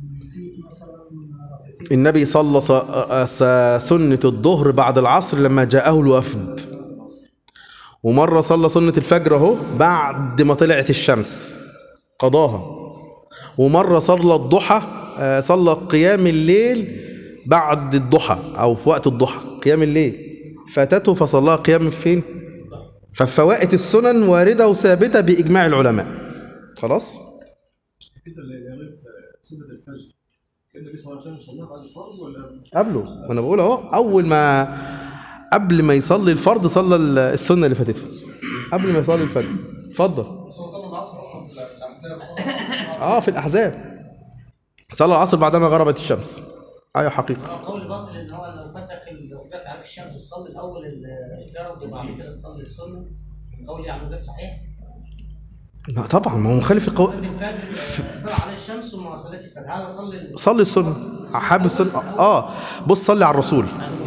النبي صلى ص- س- سنة الظهر بعد العصر لما جاءه الوفد ومرة صلى سنة الفجر اهو بعد ما طلعت الشمس قضاها ومرة صلى الضحى آه، صلى قيام الليل بعد الضحى أو في وقت الضحى قيام الليل فاتته فصلاها قيام فين؟ ففوائد السنن واردة وثابتة بإجماع العلماء خلاص؟ كده اللي غير سنه الفجر النبي صلى الله عليه وسلم صلاها بعد الفرض ولا قبله ما انا بقول اهو اول ما قبل ما يصلي الفرض صلى السنه اللي فاتته قبل ما يصلي الفجر اتفضل بس هو صلى العصر اصلا في الاحزاب صلى اه في الاحزاب صلى العصر بعدما غربت الشمس ايوه حقيقه قول باطل ان هو لو فاتك لو جت عليك الشمس تصلي الاول الفرض وبعد كده تصلي السنه قول يعني ده صحيح لا طبعا ما هو مخالف القول صلاه الفجر طلع على الشمس وما صليتش الفجر هذا صلي صلي السنه حابب السنه اه بص صلي على الرسول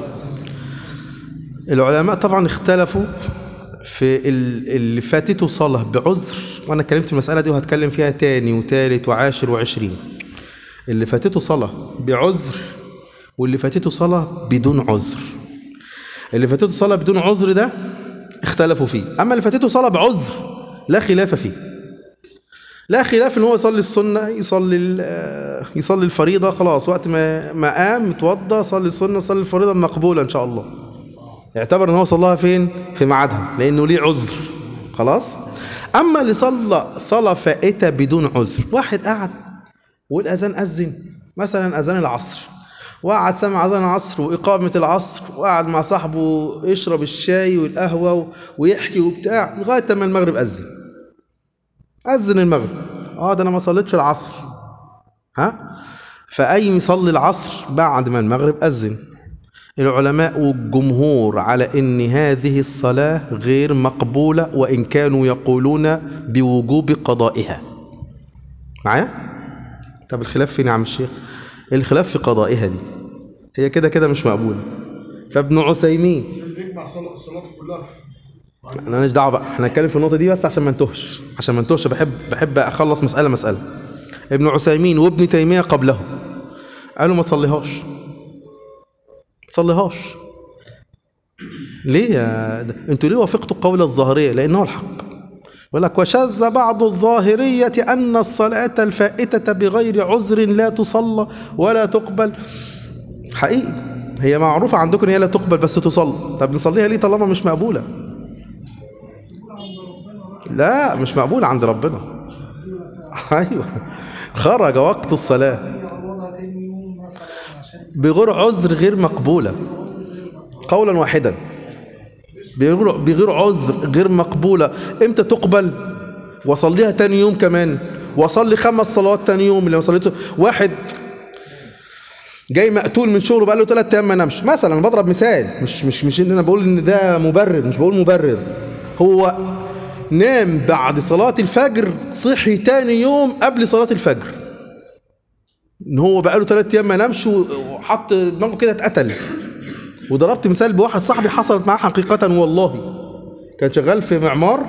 العلماء طبعا اختلفوا في ال- اللي فاتته صلاة بعذر وانا اتكلمت في المسألة دي وهتكلم فيها تاني وتالت وعاشر وعشرين اللي فاتته صلاة بعذر واللي فاتته صلاة بدون عذر اللي فاتته صلاة بدون عذر ده اختلفوا فيه اما اللي فاتته صلاة بعذر لا خلاف فيه لا خلاف ان هو يصلي السنه يصلي ال- يصلي الفريضه خلاص وقت ما ما قام يتوضى صلي السنه صلي الفريضه مقبوله ان شاء الله يعتبر ان هو صلاها فين في ميعادها لانه ليه عذر خلاص اما اللي صلى صلاه فائته بدون عذر واحد قعد والاذان اذن مثلا اذان العصر وقعد سمع اذان العصر واقامه العصر وقعد مع صاحبه يشرب الشاي والقهوه و- ويحكي وبتاع لغايه ما المغرب اذن أذن المغرب اه ده انا ما صليتش العصر ها فأي يصلي العصر بعد ما المغرب أذن العلماء والجمهور على ان هذه الصلاة غير مقبولة وان كانوا يقولون بوجوب قضائها معايا طب الخلاف فين يا عم الشيخ الخلاف في قضائها دي هي كده كده مش مقبولة فابن عثيمين اللي بيجمع صلاه الصلاه كلها في انا ماليش دعوه بقى احنا هنتكلم في النقطه دي بس عشان ما نتوهش عشان ما نتوهش بحب بحب اخلص مساله مساله ابن عثيمين وابن تيميه قبله قالوا ما تصليهاش ما تصليهاش ليه يا ده؟ انتوا ليه وافقتوا قول الظاهريه لانه الحق يقول لك وشذ بعض الظاهرية أن الصلاة الفائتة بغير عذر لا تصلى ولا تقبل حقيقي هي معروفة عندكم إن هي لا تقبل بس تصلى طب نصليها ليه طالما مش مقبولة لا مش مقبول عند ربنا ايوه خرج وقت الصلاه يعوضها تاني يوم مثلا عشان بغير عذر غير مقبوله قولا واحدا بغير بغير عذر غير مقبوله امتى تقبل واصليها تاني يوم كمان واصلي خمس صلوات تاني يوم اللي ما صليته واحد جاي مقتول من شغله بقاله ثلاث ايام ما نامش مثلا أنا بضرب مثال مش مش مش ان انا بقول ان ده مبرر مش بقول مبرر هو نام بعد صلاة الفجر صحي تاني يوم قبل صلاة الفجر ان هو بقاله ثلاث ايام ما نامش وحط دماغه كده اتقتل وضربت مثال بواحد صاحبي حصلت معاه حقيقة والله كان شغال في معمار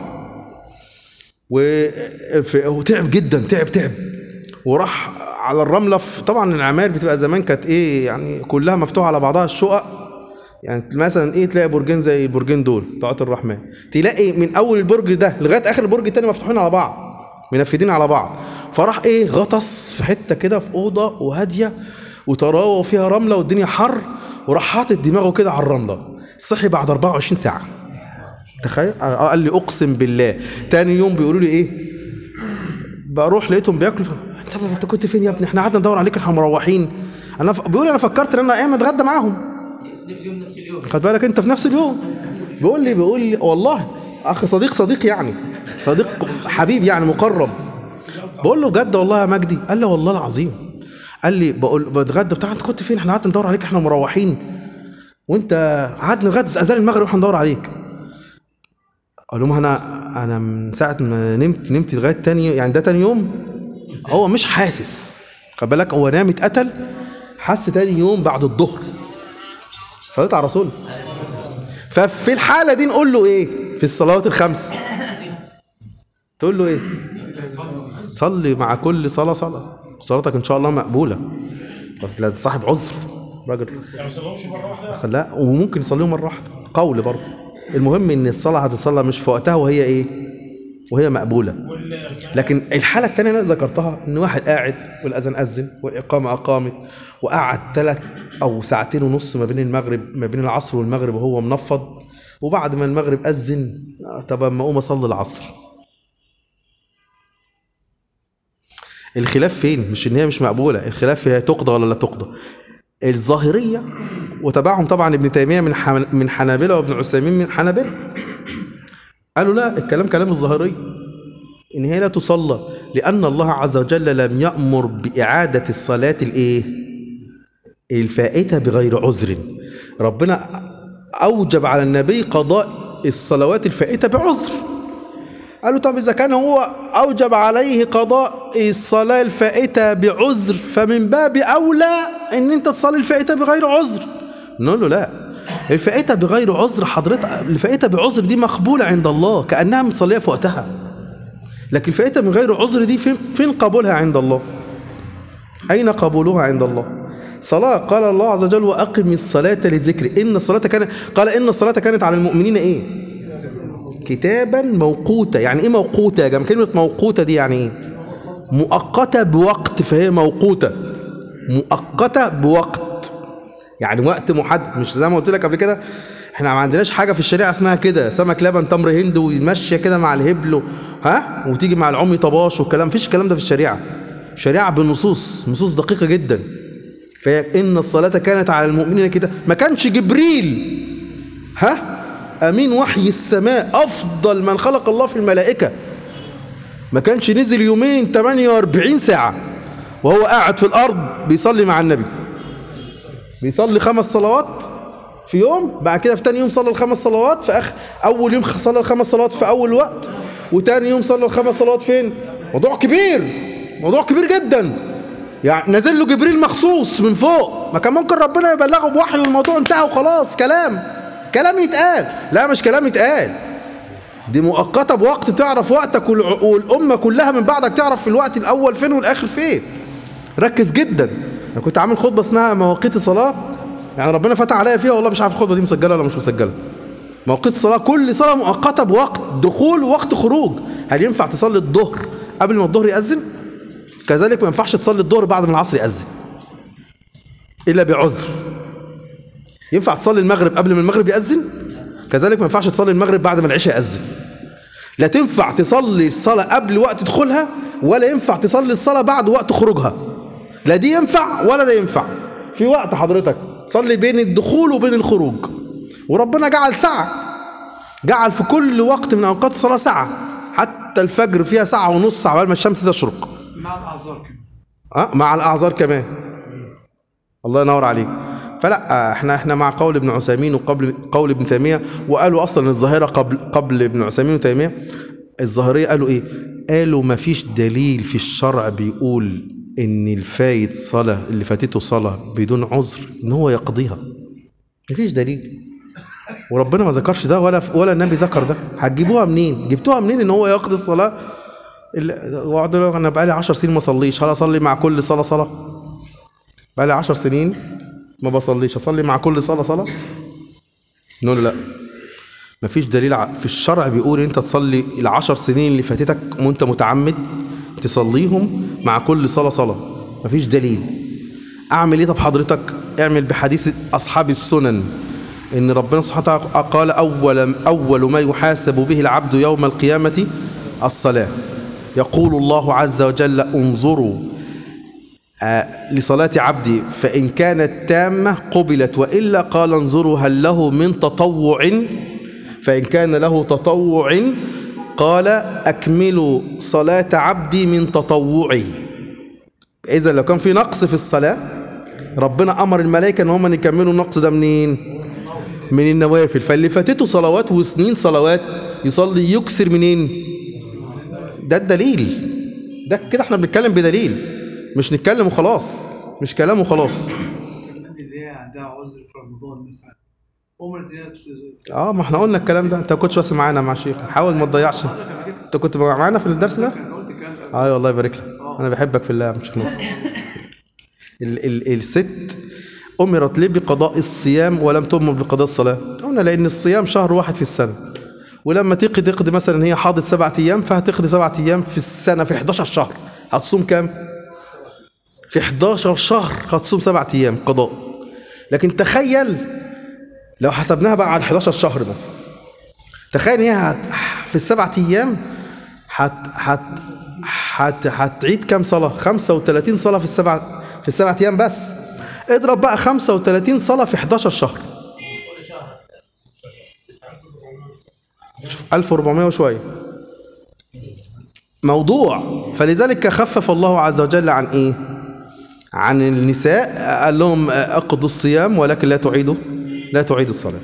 وفي وتعب جدا تعب تعب وراح على الرمله في طبعا العماير بتبقى زمان كانت ايه يعني كلها مفتوحه على بعضها الشقق يعني مثلا ايه تلاقي برجين زي البرجين دول طاعة الرحمن تلاقي من اول البرج ده لغايه اخر البرج التاني مفتوحين على بعض منفذين على بعض فراح ايه غطس في حته كده في اوضه وهاديه وطراوه وفيها رمله والدنيا حر وراح حاطط دماغه كده على الرمله صحي بعد 24 ساعه تخيل آه، قال لي اقسم بالله تاني يوم بيقولوا لي ايه بروح لقيتهم بياكلوا ف... انت انت كنت فين يا ابني احنا قعدنا ندور عليك احنا مروحين انا ف... بيقول لي انا فكرت ان انا ايام اتغدى معاهم ده اليوم نفس اليوم خد بالك انت في نفس اليوم بيقول لي بيقول لي والله اخ صديق صديق يعني صديق حبيب يعني مقرب بقول له بجد والله يا مجدي قال لي والله العظيم قال لي بقول بتغدى بتاع انت كنت فين احنا قعدنا ندور عليك احنا مروحين وانت قعدنا لغايه اذان المغرب واحنا ندور عليك قال لهم انا انا من ساعه ما نمت نمت لغايه تاني يعني ده تاني يوم هو مش حاسس خد بالك هو نام اتقتل حس تاني يوم بعد الظهر صليت على الرسول ففي الحالة دي نقول له ايه في الصلوات الخمس تقول له ايه صلي مع كل صلاة صلاة صلاتك ان شاء الله مقبولة بس لا صاحب عذر راجل يعني ما يصليهمش مره واحده لا وممكن يصليهم مره واحده قول برضه المهم ان الصلاه هتصلى مش في وقتها وهي ايه وهي مقبوله وال لكن الحاله الثانيه اللي انا ذكرتها ان واحد قاعد والاذان اذن والاقامه اقامت وقعد ثلاث او ساعتين ونص ما بين المغرب ما بين العصر والمغرب وهو منفض وبعد ما المغرب اذن آه، طب اما اقوم اصلي العصر الخلاف فين مش ان هي مش مقبوله الخلاف في هي تقضى ولا لا تقضى الظاهريه وتبعهم طبعا ابن تيميه من حن- من حنابله وابن عثيمين من حنابله قالوا لا الكلام كلام الظاهريه ان هي لا تصلى لان الله عز وجل لم يامر باعاده الصلاه الايه الفائته بغير عذر ربنا اوجب على النبي قضاء الصلوات الفائته بعذر قالوا طب اذا كان هو اوجب عليه قضاء الصلاه الفائته بعذر فمن باب اولى ان انت تصلي الفائته بغير عذر نقول له لا الفائته بغير عذر حضرتك الفائته بعذر دي مقبوله عند الله كانها متصليه في وقتها لكن الفائته من غير عذر دي فين فين قبولها عند الله أين قبولها عند الله صلاة قال الله عز وجل وأقم الصلاة لذكري إن الصلاة كانت قال إن الصلاة كانت على المؤمنين إيه كتابا موقوتا يعني إيه موقوتا يا جماعة كلمة موقوتة دي يعني إيه مؤقتة بوقت فهي موقوتة مؤقتة بوقت يعني وقت محدد مش زي ما قلت لك قبل كده احنا ما عندناش حاجه في الشريعه اسمها كده سمك لبن تمر هند ويمشي كده مع الهبل و- ها وتيجي مع العمي طباش والكلام مفيش الكلام ده في الشريعه شريعه بنصوص نصوص دقيقه جدا فإن الصلاة كانت على المؤمنين كده ما كانش جبريل ها أمين وحي السماء أفضل من خلق الله في الملائكة ما كانش نزل يومين 48 ساعة وهو قاعد في الأرض بيصلي مع النبي بيصلي خمس صلوات في يوم بعد كده في تاني يوم صلى الخمس صلوات في اخر اول يوم صلى الخمس صلوات في اول وقت وتاني يوم صلى الخمس صلوات فين موضوع كبير موضوع كبير جدا يعني نازل له جبريل مخصوص من فوق ما كان ممكن ربنا يبلغه بوحي والموضوع انتهى وخلاص كلام كلام يتقال لا مش كلام يتقال دي مؤقتة بوقت تعرف وقتك والع- والأمة كلها من بعدك تعرف في الوقت الأول فين والآخر فين ركز جدا أنا كنت عامل خطبة اسمها مواقيت الصلاة يعني ربنا فتح عليا فيها والله مش عارف الخطبة دي مسجلة ولا مش مسجلة مواقيت الصلاة كل صلاة مؤقتة بوقت دخول ووقت خروج هل ينفع تصلي الظهر قبل ما الظهر يأذن؟ كذلك ما ينفعش تصلي الظهر بعد ما العصر يأذن إلا بعذر ينفع تصلي المغرب قبل ما المغرب يأذن؟ كذلك ما ينفعش تصلي المغرب بعد ما العشاء يأذن لا تنفع تصلي الصلاة قبل وقت دخولها ولا ينفع تصلي الصلاة بعد وقت خروجها لا دي ينفع ولا ده ينفع في وقت حضرتك صلي بين الدخول وبين الخروج وربنا جعل ساعة جعل في كل وقت من أوقات الصلاة ساعة حتى الفجر فيها ساعة ونص عبال ما الشمس تشرق مع الاعذار كده أه مع الأعذار كمان الله ينور عليك فلا احنا احنا مع قول ابن عثيمين وقبل قول ابن تيميه وقالوا اصلا الظاهره قبل قبل ابن عثيمين وتيميه الظاهريه قالوا ايه؟ قالوا ما فيش دليل في الشرع بيقول ان الفايت صلاه اللي فاتته صلاه بدون عذر ان هو يقضيها ما فيش دليل وربنا ما ذكرش ده ولا ولا النبي ذكر ده هتجيبوها منين؟ جبتوها منين ان هو يقضي الصلاه اللي- وقعدوا يقولوا انا بقالي 10 سنين ما اصليش هل اصلي مع كل صلاه صلاه؟ بقالي 10 سنين ما بصليش اصلي مع كل صلاه صلاه نقول له لا مفيش دليل ع- في الشرع بيقول انت تصلي العشر سنين اللي فاتتك وانت متعمد تصليهم مع كل صلاه صلاه مفيش دليل اعمل ايه طب حضرتك اعمل بحديث اصحاب السنن ان ربنا سبحانه وتعالى قال اول اول ما يحاسب به العبد يوم القيامه الصلاه يقول الله عز وجل انظروا آه، لصلاة عبدي فإن كانت تامة قبلت وإلا قال انظروا هل له من تطوع فإن كان له تطوع قال أكملوا صلاة عبدي من تطوعي إذا لو كان في نقص في الصلاة ربنا أمر الملائكة إن هم يكملوا النقص ده منين؟ من النوافل فاللي فاتته صلوات وسنين صلوات يصلي يكسر منين؟ ده الدليل ده كده احنا بنتكلم بدليل مش نتكلم وخلاص مش كلام وخلاص كمان اللي هي عندها عذر في رمضان مثلا عمرت هي اه ما احنا قلنا الكلام ده انت ما كنتش بس معانا مع الشيخ حاول ما تضيعش انت كنت معانا في الدرس ده انا قلت الكلام ده اه والله يبارك لك انا بحبك في الله يا عم شيخ ناصر ال ال الست أمرت ليه بقضاء الصيام ولم تؤمر بقضاء الصلاة قلنا لأن الصيام شهر واحد في السنة ولما تقضي تقضي مثلا هي حاضت سبعة أيام فهتقضي سبعة أيام في السنة في 11 شهر هتصوم كام؟ في 11 شهر هتصوم سبعة أيام قضاء لكن تخيل لو حسبناها بقى على 11 شهر مثلا تخيل هي هت في السبعة أيام هت هت هت هتعيد كام صلاة؟ 35 صلاة في السبعة في السبعة أيام بس اضرب بقى 35 صلاة في 11 شهر كل شهر شوف 1400 وشوية موضوع فلذلك خفف الله عز وجل عن ايه عن النساء قال لهم اقضوا الصيام ولكن لا تعيدوا لا تعيدوا الصلاة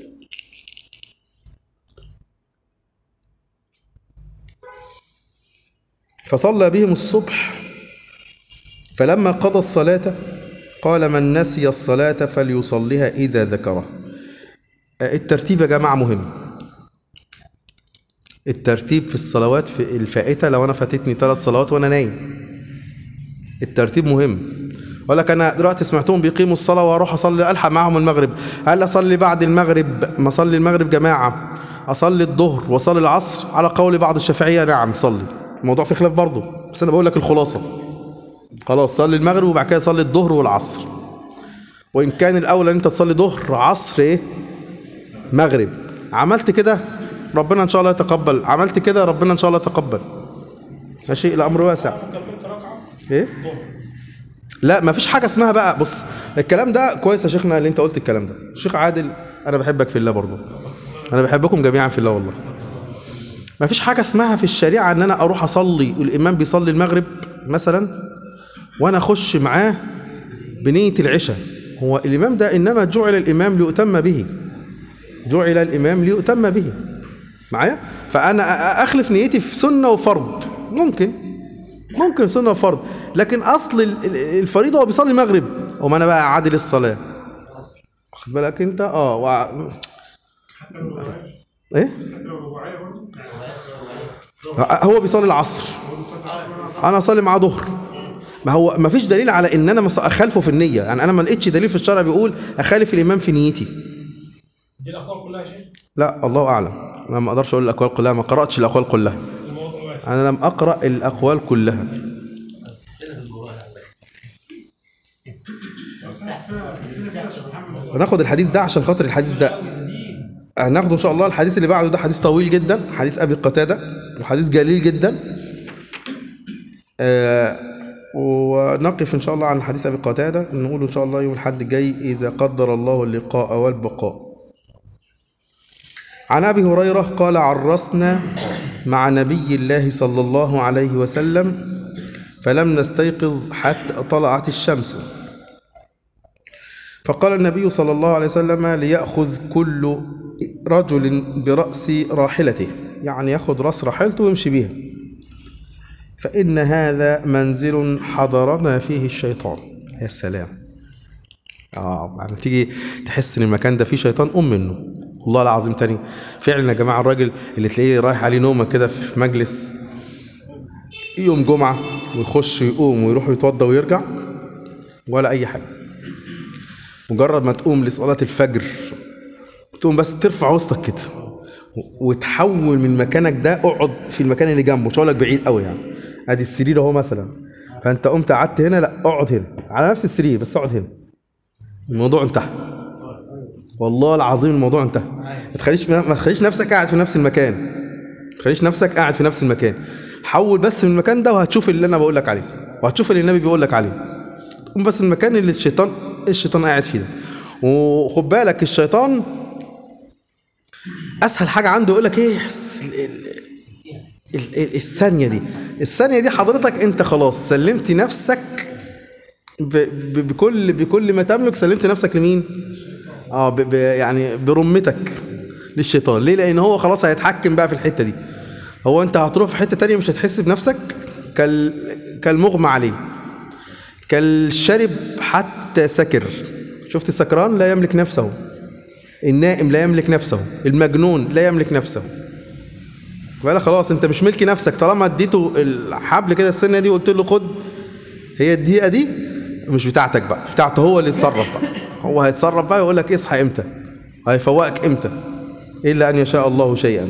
فصلى بهم الصبح فلما قضى الصلاة قال من نسي الصلاة فليصليها إذا ذكره الترتيب يا جماعة مهم الترتيب في الصلوات في الفائتة لو أنا فاتتني ثلاث صلوات وأنا نايم الترتيب مهم ولا لك أنا دلوقتي سمعتهم بيقيموا الصلاة وأروح أصلي ألحق معاهم المغرب هل أصلي بعد المغرب ما أصلي المغرب جماعة أصلي الظهر وأصلي العصر على قول بعض الشافعية نعم صلي الموضوع فيه خلاف برضه بس أنا بقول لك الخلاصة خلاص صلي المغرب وبعد كده صلي الظهر والعصر وإن كان الأولى أن أنت تصلي ظهر عصر إيه مغرب عملت كده ربنا ان شاء الله يتقبل عملت كده ربنا ان شاء الله يتقبل ماشي الامر واسع ايه لا ما فيش حاجه اسمها بقى بص الكلام ده كويس يا شيخنا اللي انت قلت الكلام ده شيخ عادل انا بحبك في الله برضه انا بحبكم جميعا في الله والله ما فيش حاجه اسمها في الشريعه ان انا اروح اصلي والامام بيصلي المغرب مثلا وانا اخش معاه بنيه العشاء هو الامام ده انما جعل الامام ليؤتم به جعل الإمام ليؤتم به معايا فأنا أ- أخلف نيتي في سنة وفرض ممكن ممكن سنة وفرض لكن أصل ال- ال- الفريضة هو بيصلي المغرب وما أنا بقى عادل الصلاة خد بالك أنت أه وع... إيه؟ هو بيصلي العصر أنا أصلي معاه ظهر ما هو ما فيش دليل على ان انا مص- اخالفه في النيه يعني انا ما لقيتش دليل في الشرع بيقول اخالف الامام في نيتي دي الاقوال كلها يا شيخ لا الله اعلم انا ما اقدرش اقول الاقوال كلها ما قراتش الاقوال كلها الموضوع واسع انا لم اقرا الاقوال كلها هناخد الحديث ده عشان خاطر الحديث ده هناخده ان شاء الله الحديث اللي بعده ده حديث طويل جدا حديث ابي قتاده وحديث جليل جدا آه ونقف ان شاء الله عن حديث ابي قتاده نقول ان شاء الله يوم الحد الجاي اذا قدر الله اللقاء والبقاء عن ابي هريره قال عرسنا مع نبي الله صلى الله عليه وسلم فلم نستيقظ حتى طلعت الشمس فقال النبي صلى الله عليه وسلم ليأخذ كل رجل برأس راحلته يعني ياخذ رأس راحلته ويمشي بيها فإن هذا منزل حضرنا فيه الشيطان يا سلام اه يعني تيجي تحس ان المكان ده فيه شيطان قوم منه والله العظيم تاني فعلا يا جماعه الراجل اللي تلاقيه رايح عليه نومه كده في مجلس يوم جمعه ويخش يقوم ويروح يتوضى ويرجع ولا اي حاجه مجرد ما تقوم لصلاه الفجر تقوم بس ترفع وسطك كده و- وتحول من مكانك ده اقعد في المكان اللي جنبه مش هقول لك بعيد قوي يعني ادي السرير اهو مثلا فانت قمت قعدت هنا لا اقعد هنا على نفس السرير بس اقعد هنا الموضوع انتهى والله العظيم الموضوع انتهى ما تخليش ما تخليش نفسك قاعد في نفس المكان ما تخليش نفسك قاعد في نفس المكان حول بس من المكان ده وهتشوف اللي انا بقول لك عليه وهتشوف اللي النبي بيقول لك عليه قوم بس المكان اللي الشيطان الشيطان قاعد فيه ده وخد بالك الشيطان اسهل حاجه عنده يقول لك ايه بس ال- ال- ال- ال- الثانيه دي الثانيه دي حضرتك انت خلاص سلمت نفسك ب ب بكل بكل ما تملك سلمت نفسك لمين اه ب ب يعني برمتك للشيطان ليه لان هو خلاص هيتحكم بقى في الحته دي هو انت هتروح في حته تانية مش هتحس بنفسك كال كالمغمى عليه كالشرب حتى سكر شفت السكران لا يملك نفسه النائم لا يملك نفسه المجنون لا يملك نفسه ولا خلاص انت مش ملك نفسك طالما اديته الحبل كده السنه دي وقلت له خد هي الدقيقه دي مش بتاعتك بقى بتاعته هو اللي يتصرف بقى هو هيتصرف بقى يقول لك اصحى امتى هيفوقك امتى الا ان يشاء الله شيئا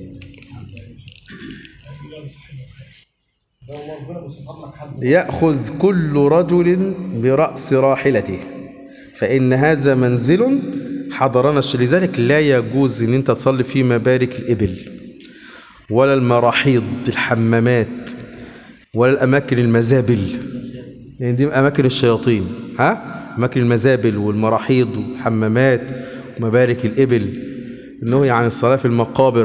ده هو ربنا بيصفر لك حد ياخذ كل رجل براس راحلته فان هذا منزل حضرنا الش- لذلك لا يجوز ان انت تصلي في مبارك الابل ولا المراحيض الحمامات ولا الاماكن المزابل يعني دي اماكن الشياطين ها اماكن المزابل والمراحيض والحمامات ومبارك الابل النهي عن الصلاه في المقابر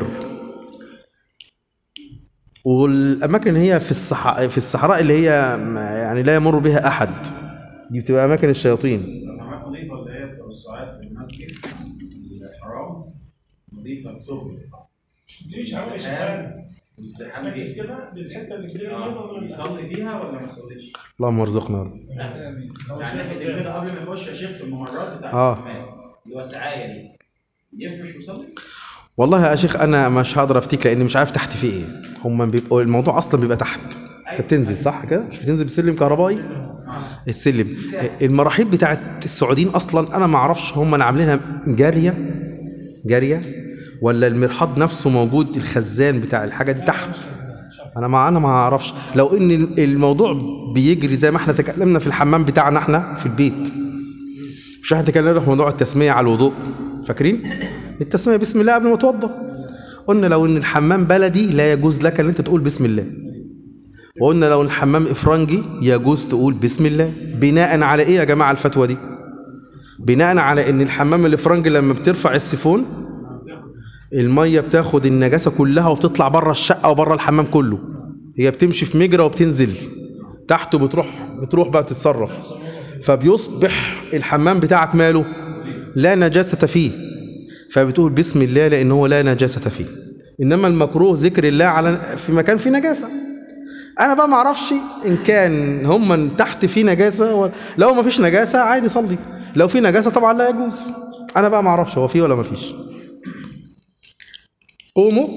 والاماكن اللي هي في الصحراء في الصحراء اللي هي ما- يعني لا يمر بها احد دي بتبقى اماكن الشياطين الحمامات نظيفة اللي هي التوسعات في المسجد الحرام نظيفة بتغلق ليش عامل شغال والسحاب دي ركز كده للحته اللي كبيره آه، منه يصلي فيها ولا ما يصليش؟ اللهم ارزقنا يا رب. يعني ناحية كده قبل ما يخش يا شيخ في الممرات بتاعت آه. الحمام اللي هو السعاية دي يفرش ويصلي؟ والله يا شيخ انا مش هقدر افتيك لاني مش عارف تحت فيه ايه هم بيبقوا الموضوع اصلا بيبقى تحت انت بتنزل صح كده مش بتنزل بسلم كهربائي السلم المراحيض بتاعت السعوديين اصلا انا ما اعرفش هم اللي عاملينها جاريه جاريه ولا المرحاض نفسه موجود الخزان بتاع الحاجه دي تحت انا ما انا ما اعرفش لو ان الموضوع بيجري زي ما احنا تكلمنا في الحمام بتاعنا احنا في البيت مش احنا تكلمنا في موضوع التسميه على الوضوء فاكرين التسميه بسم الله قبل ما توضى قلنا لو ان الحمام بلدي لا يجوز لك ان انت تقول بسم الله وقلنا لو الحمام افرنجي يجوز تقول بسم الله بناء على ايه يا جماعه الفتوى دي بناء على ان الحمام الافرنجي لما بترفع السيفون الميه بتاخد النجاسه كلها وبتطلع بره الشقه وبره الحمام كله هي بتمشي في مجرى وبتنزل تحته بتروح بتروح بقى تتصرف فبيصبح الحمام بتاعك ماله لا نجاسة فيه فبتقول بسم الله لأن هو لا نجاسة فيه إنما المكروه ذكر الله على في مكان فيه نجاسة أنا بقى ما أعرفش إن كان هم من تحت فيه نجاسة ولا لو ما فيش نجاسة عادي صلي لو في نجاسة طبعا لا يجوز أنا بقى ما أعرفش هو فيه ولا ما فيش قوموا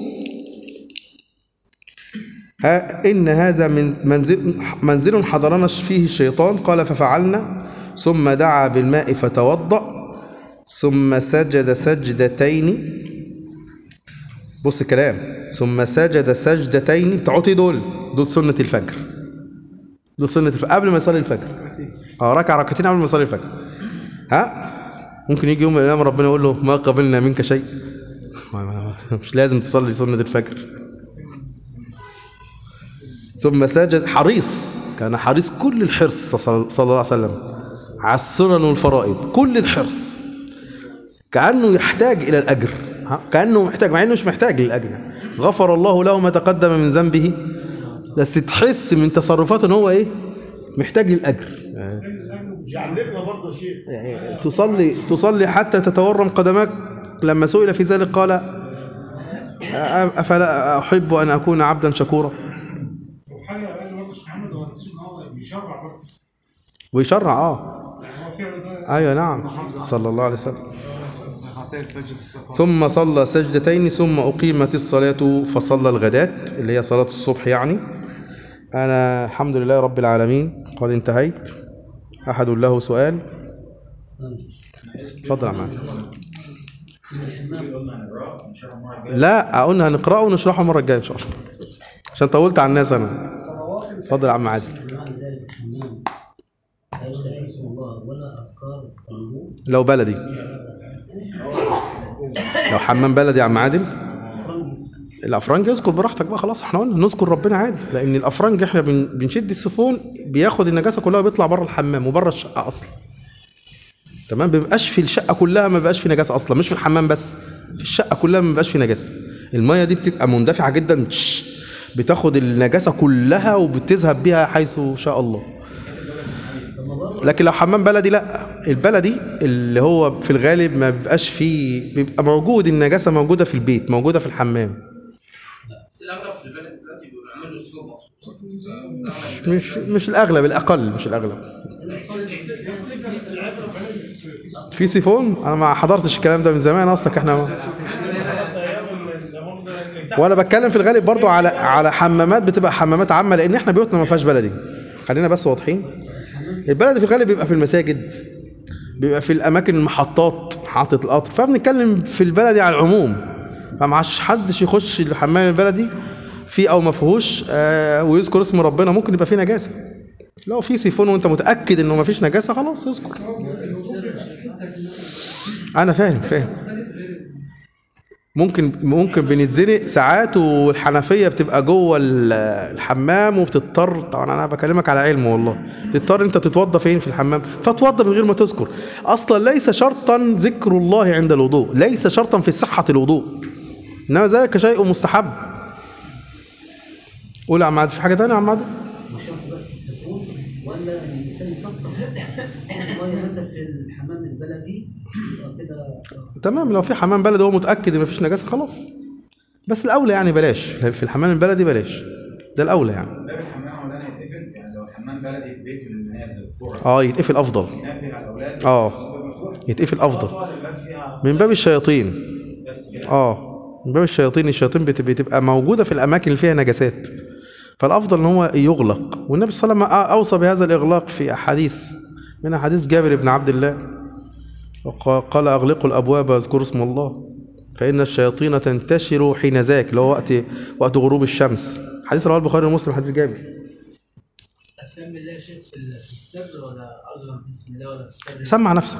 ها إن هذا من منزل منزل حضرنا فيه الشيطان قال ففعلنا ثم دعا بالماء فتوضأ ثم سجد سجدتين بص الكلام ثم سجد سجدتين بتوعتي دول دول سنة الفجر دول سنة الفجر قبل ما يصلي الفجر اه ركع ركعتين قبل ما يصلي الفجر ها ممكن يجي يوم من الايام ربنا يقول له ما قبلنا منك شيء مش لازم تصلي سنة الفجر ثم سجد حريص كان حريص كل الحرص صلى صلى الله عليه وسلم على السنن والفرائض كل الحرص كأنه يحتاج إلى الأجر ها؟ كأنه محتاج مع إنه مش محتاج للأجر غفر الله له ما تقدم من ذنبه بس تحس من تصرفاته إن هو إيه محتاج للأجر يعلمنا برضه شيء يعني تصلي تصلي حتى تتورم قدماك لما سئل في ذلك قال أفلا أحب أن أكون عبدا شكورا وفي حاجه قال برضه شيخ محمد هو نسيت ان هو بيشرع برضه ويشرع اه يعني هو فعله ده ايوه نعم صلى الله عليه وسلم ثم صلى سجدتين ثم أقيمت الصلاة فصلى الغداة اللي هي صلاة الصبح يعني أنا الحمد لله رب العالمين قد انتهيت أحد له سؤال اتفضل يا معلم قلنا هنقراه ان شاء الله المره الجايه لا قلنا هنقرأه ونشرحه المرة الجاية إن شاء الله عشان طولت على الناس أنا صلوات الفجر اتفضل يا عم عادل بعد ذلك الحمام لا يشترك اسم الله ولا اذكار الوضوء لو بلدي لو حمام بلدي يا عم عادل الافرنج يذكر براحتك بقى خلاص احنا قلنا نذكر ربنا عادي لان الافرنج احنا بن- بنشد السيفون بياخد النجاسه كلها وبيطلع بره الحمام وبره الشقه اصلا تمام ما بيبقاش في الشقه كلها ما بيبقاش في نجاسه اصلا مش في الحمام بس في الشقه كلها ما بيبقاش في نجاسه الميه دي بتبقى مندفعه جدا تش، بتاخد النجاسه كلها وبتذهب بيها حيث شاء الله لكن لو حمام بلدي لا البلدي اللي هو في الغالب ما بيبقاش فيه بيبقى موجود النجاسه موجوده في البيت موجوده في الحمام بس الاغلب في البلد دلوقتي بيعملوا اسلوب مخصوص مش مش الاغلب الاقل مش الاغلب في سيفون انا ما حضرتش الكلام ده من زمان اصلا احنا ايام لا مؤاخذه إن تحت وانا بتكلم في الغالب برضو على على حمامات بتبقى حمامات عامه لان احنا بيوتنا ما فيهاش بلدي خلينا بس واضحين البلد في الغالب بيبقى في المساجد بيبقى في الاماكن المحطات محطه القطر فبنتكلم في البلدي على العموم فمعش حدش يخش الحمام البلدي فيه او ما فيهوش آه ويذكر اسم ربنا ممكن يبقى فيه نجاسه لو في سيفون وانت متاكد انه ما فيش نجاسه خلاص اذكر انا فاهم فاهم ممكن ممكن بنتزنق ساعات والحنفيه بتبقى جوه ال- الحمام وبتضطر طبعا انا بكلمك على علم والله تضطر انت تتوضى فين في الحمام فتوضى من غير ما تذكر اصلا ليس شرطا ذكر الله عند الوضوء ليس شرطا في صحه الوضوء انما ذلك شيء مستحب قول يا عم عادل في حاجه ثانيه يا عم عادل مش شرط بس السفون ولا ان الانسان يفكر الميه مثلا في الحمام البلدي يبقى كده تمام لو في حمام بلدي هو متاكد ان مفيش نجاسه خلاص بس الاولى يعني بلاش في الحمام البلدي بلاش ده الاولى يعني باب الحمام مولانا يتقفل يعني لو حمام بلدي في بيت من المنازل قرى اه يتقفل افضل ينبه على الاولاد آه. بس الباب مفتوح يتقفل افضل طبعا الباب فيها من باب الشياطين بس كده اه من باب الشياطين الشياطين بت- بتبقى موجوده في الاماكن اللي فيها نجاسات فالافضل ان هو يغلق والنبي صلى الله عليه وسلم اوصى بهذا الاغلاق في احاديث من احاديث جابر بن عبد الله وق- قال اغلقوا الابواب واذكروا اسم الله فان الشياطين تنتشر حين ذاك اللي هو وقت وقت غروب الشمس حديث رواه البخاري ومسلم حديث جابر اسمي الله شيء في ال- في السر ولا اجهر بسم الله ولا في السر سمع نفسك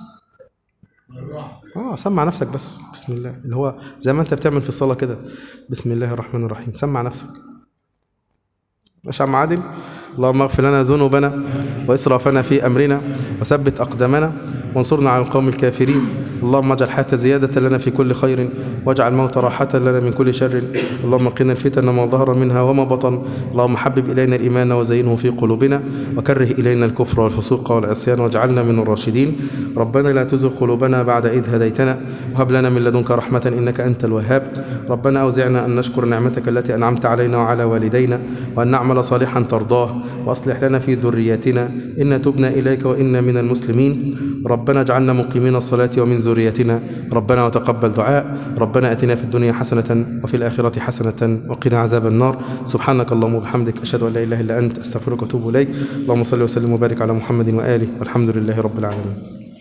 بالراحه اه سمع نفسك بس بسم الله اللي هو زي ما انت بتعمل في الصلاه كده بسم الله الرحمن الرحيم سمع نفسك ماشي يا عم عادل اللهم اغفر لنا ذنوبنا واسرافنا في امرنا وثبت اقدامنا وانصرنا على القوم الكافرين اللهم اجعل الحياه زياده لنا في كل خير واجعل الموت راحه لنا من كل شر اللهم قنا الفتن ما ظهر منها وما بطن اللهم حبب الينا الايمان وزينه في قلوبنا وكره الينا الكفر والفسوق والعصيان واجعلنا من الراشدين ربنا لا تزغ قلوبنا بعد اذ هديتنا وهب لنا من لدنك رحمه انك انت الوهاب ربنا اوزعنا ان نشكر نعمتك التي انعمت علينا وعلى والدينا وان نعمل صالحا ترضاه واصلح لنا في ذريتنا ان تبنا اليك وانا من المسلمين ربنا اجعلنا مقيمين الصلاه ومن ذريتنا ربنا وتقبل دعاء ربنا اتنا في الدنيا حسنه وفي الاخره حسنه وقنا عذاب النار سبحانك اللهم وبحمدك اشهد ان لا اله الا انت استغفرك واتوب اليك اللهم صل وسلم وبارك على محمد واله والحمد لله رب العالمين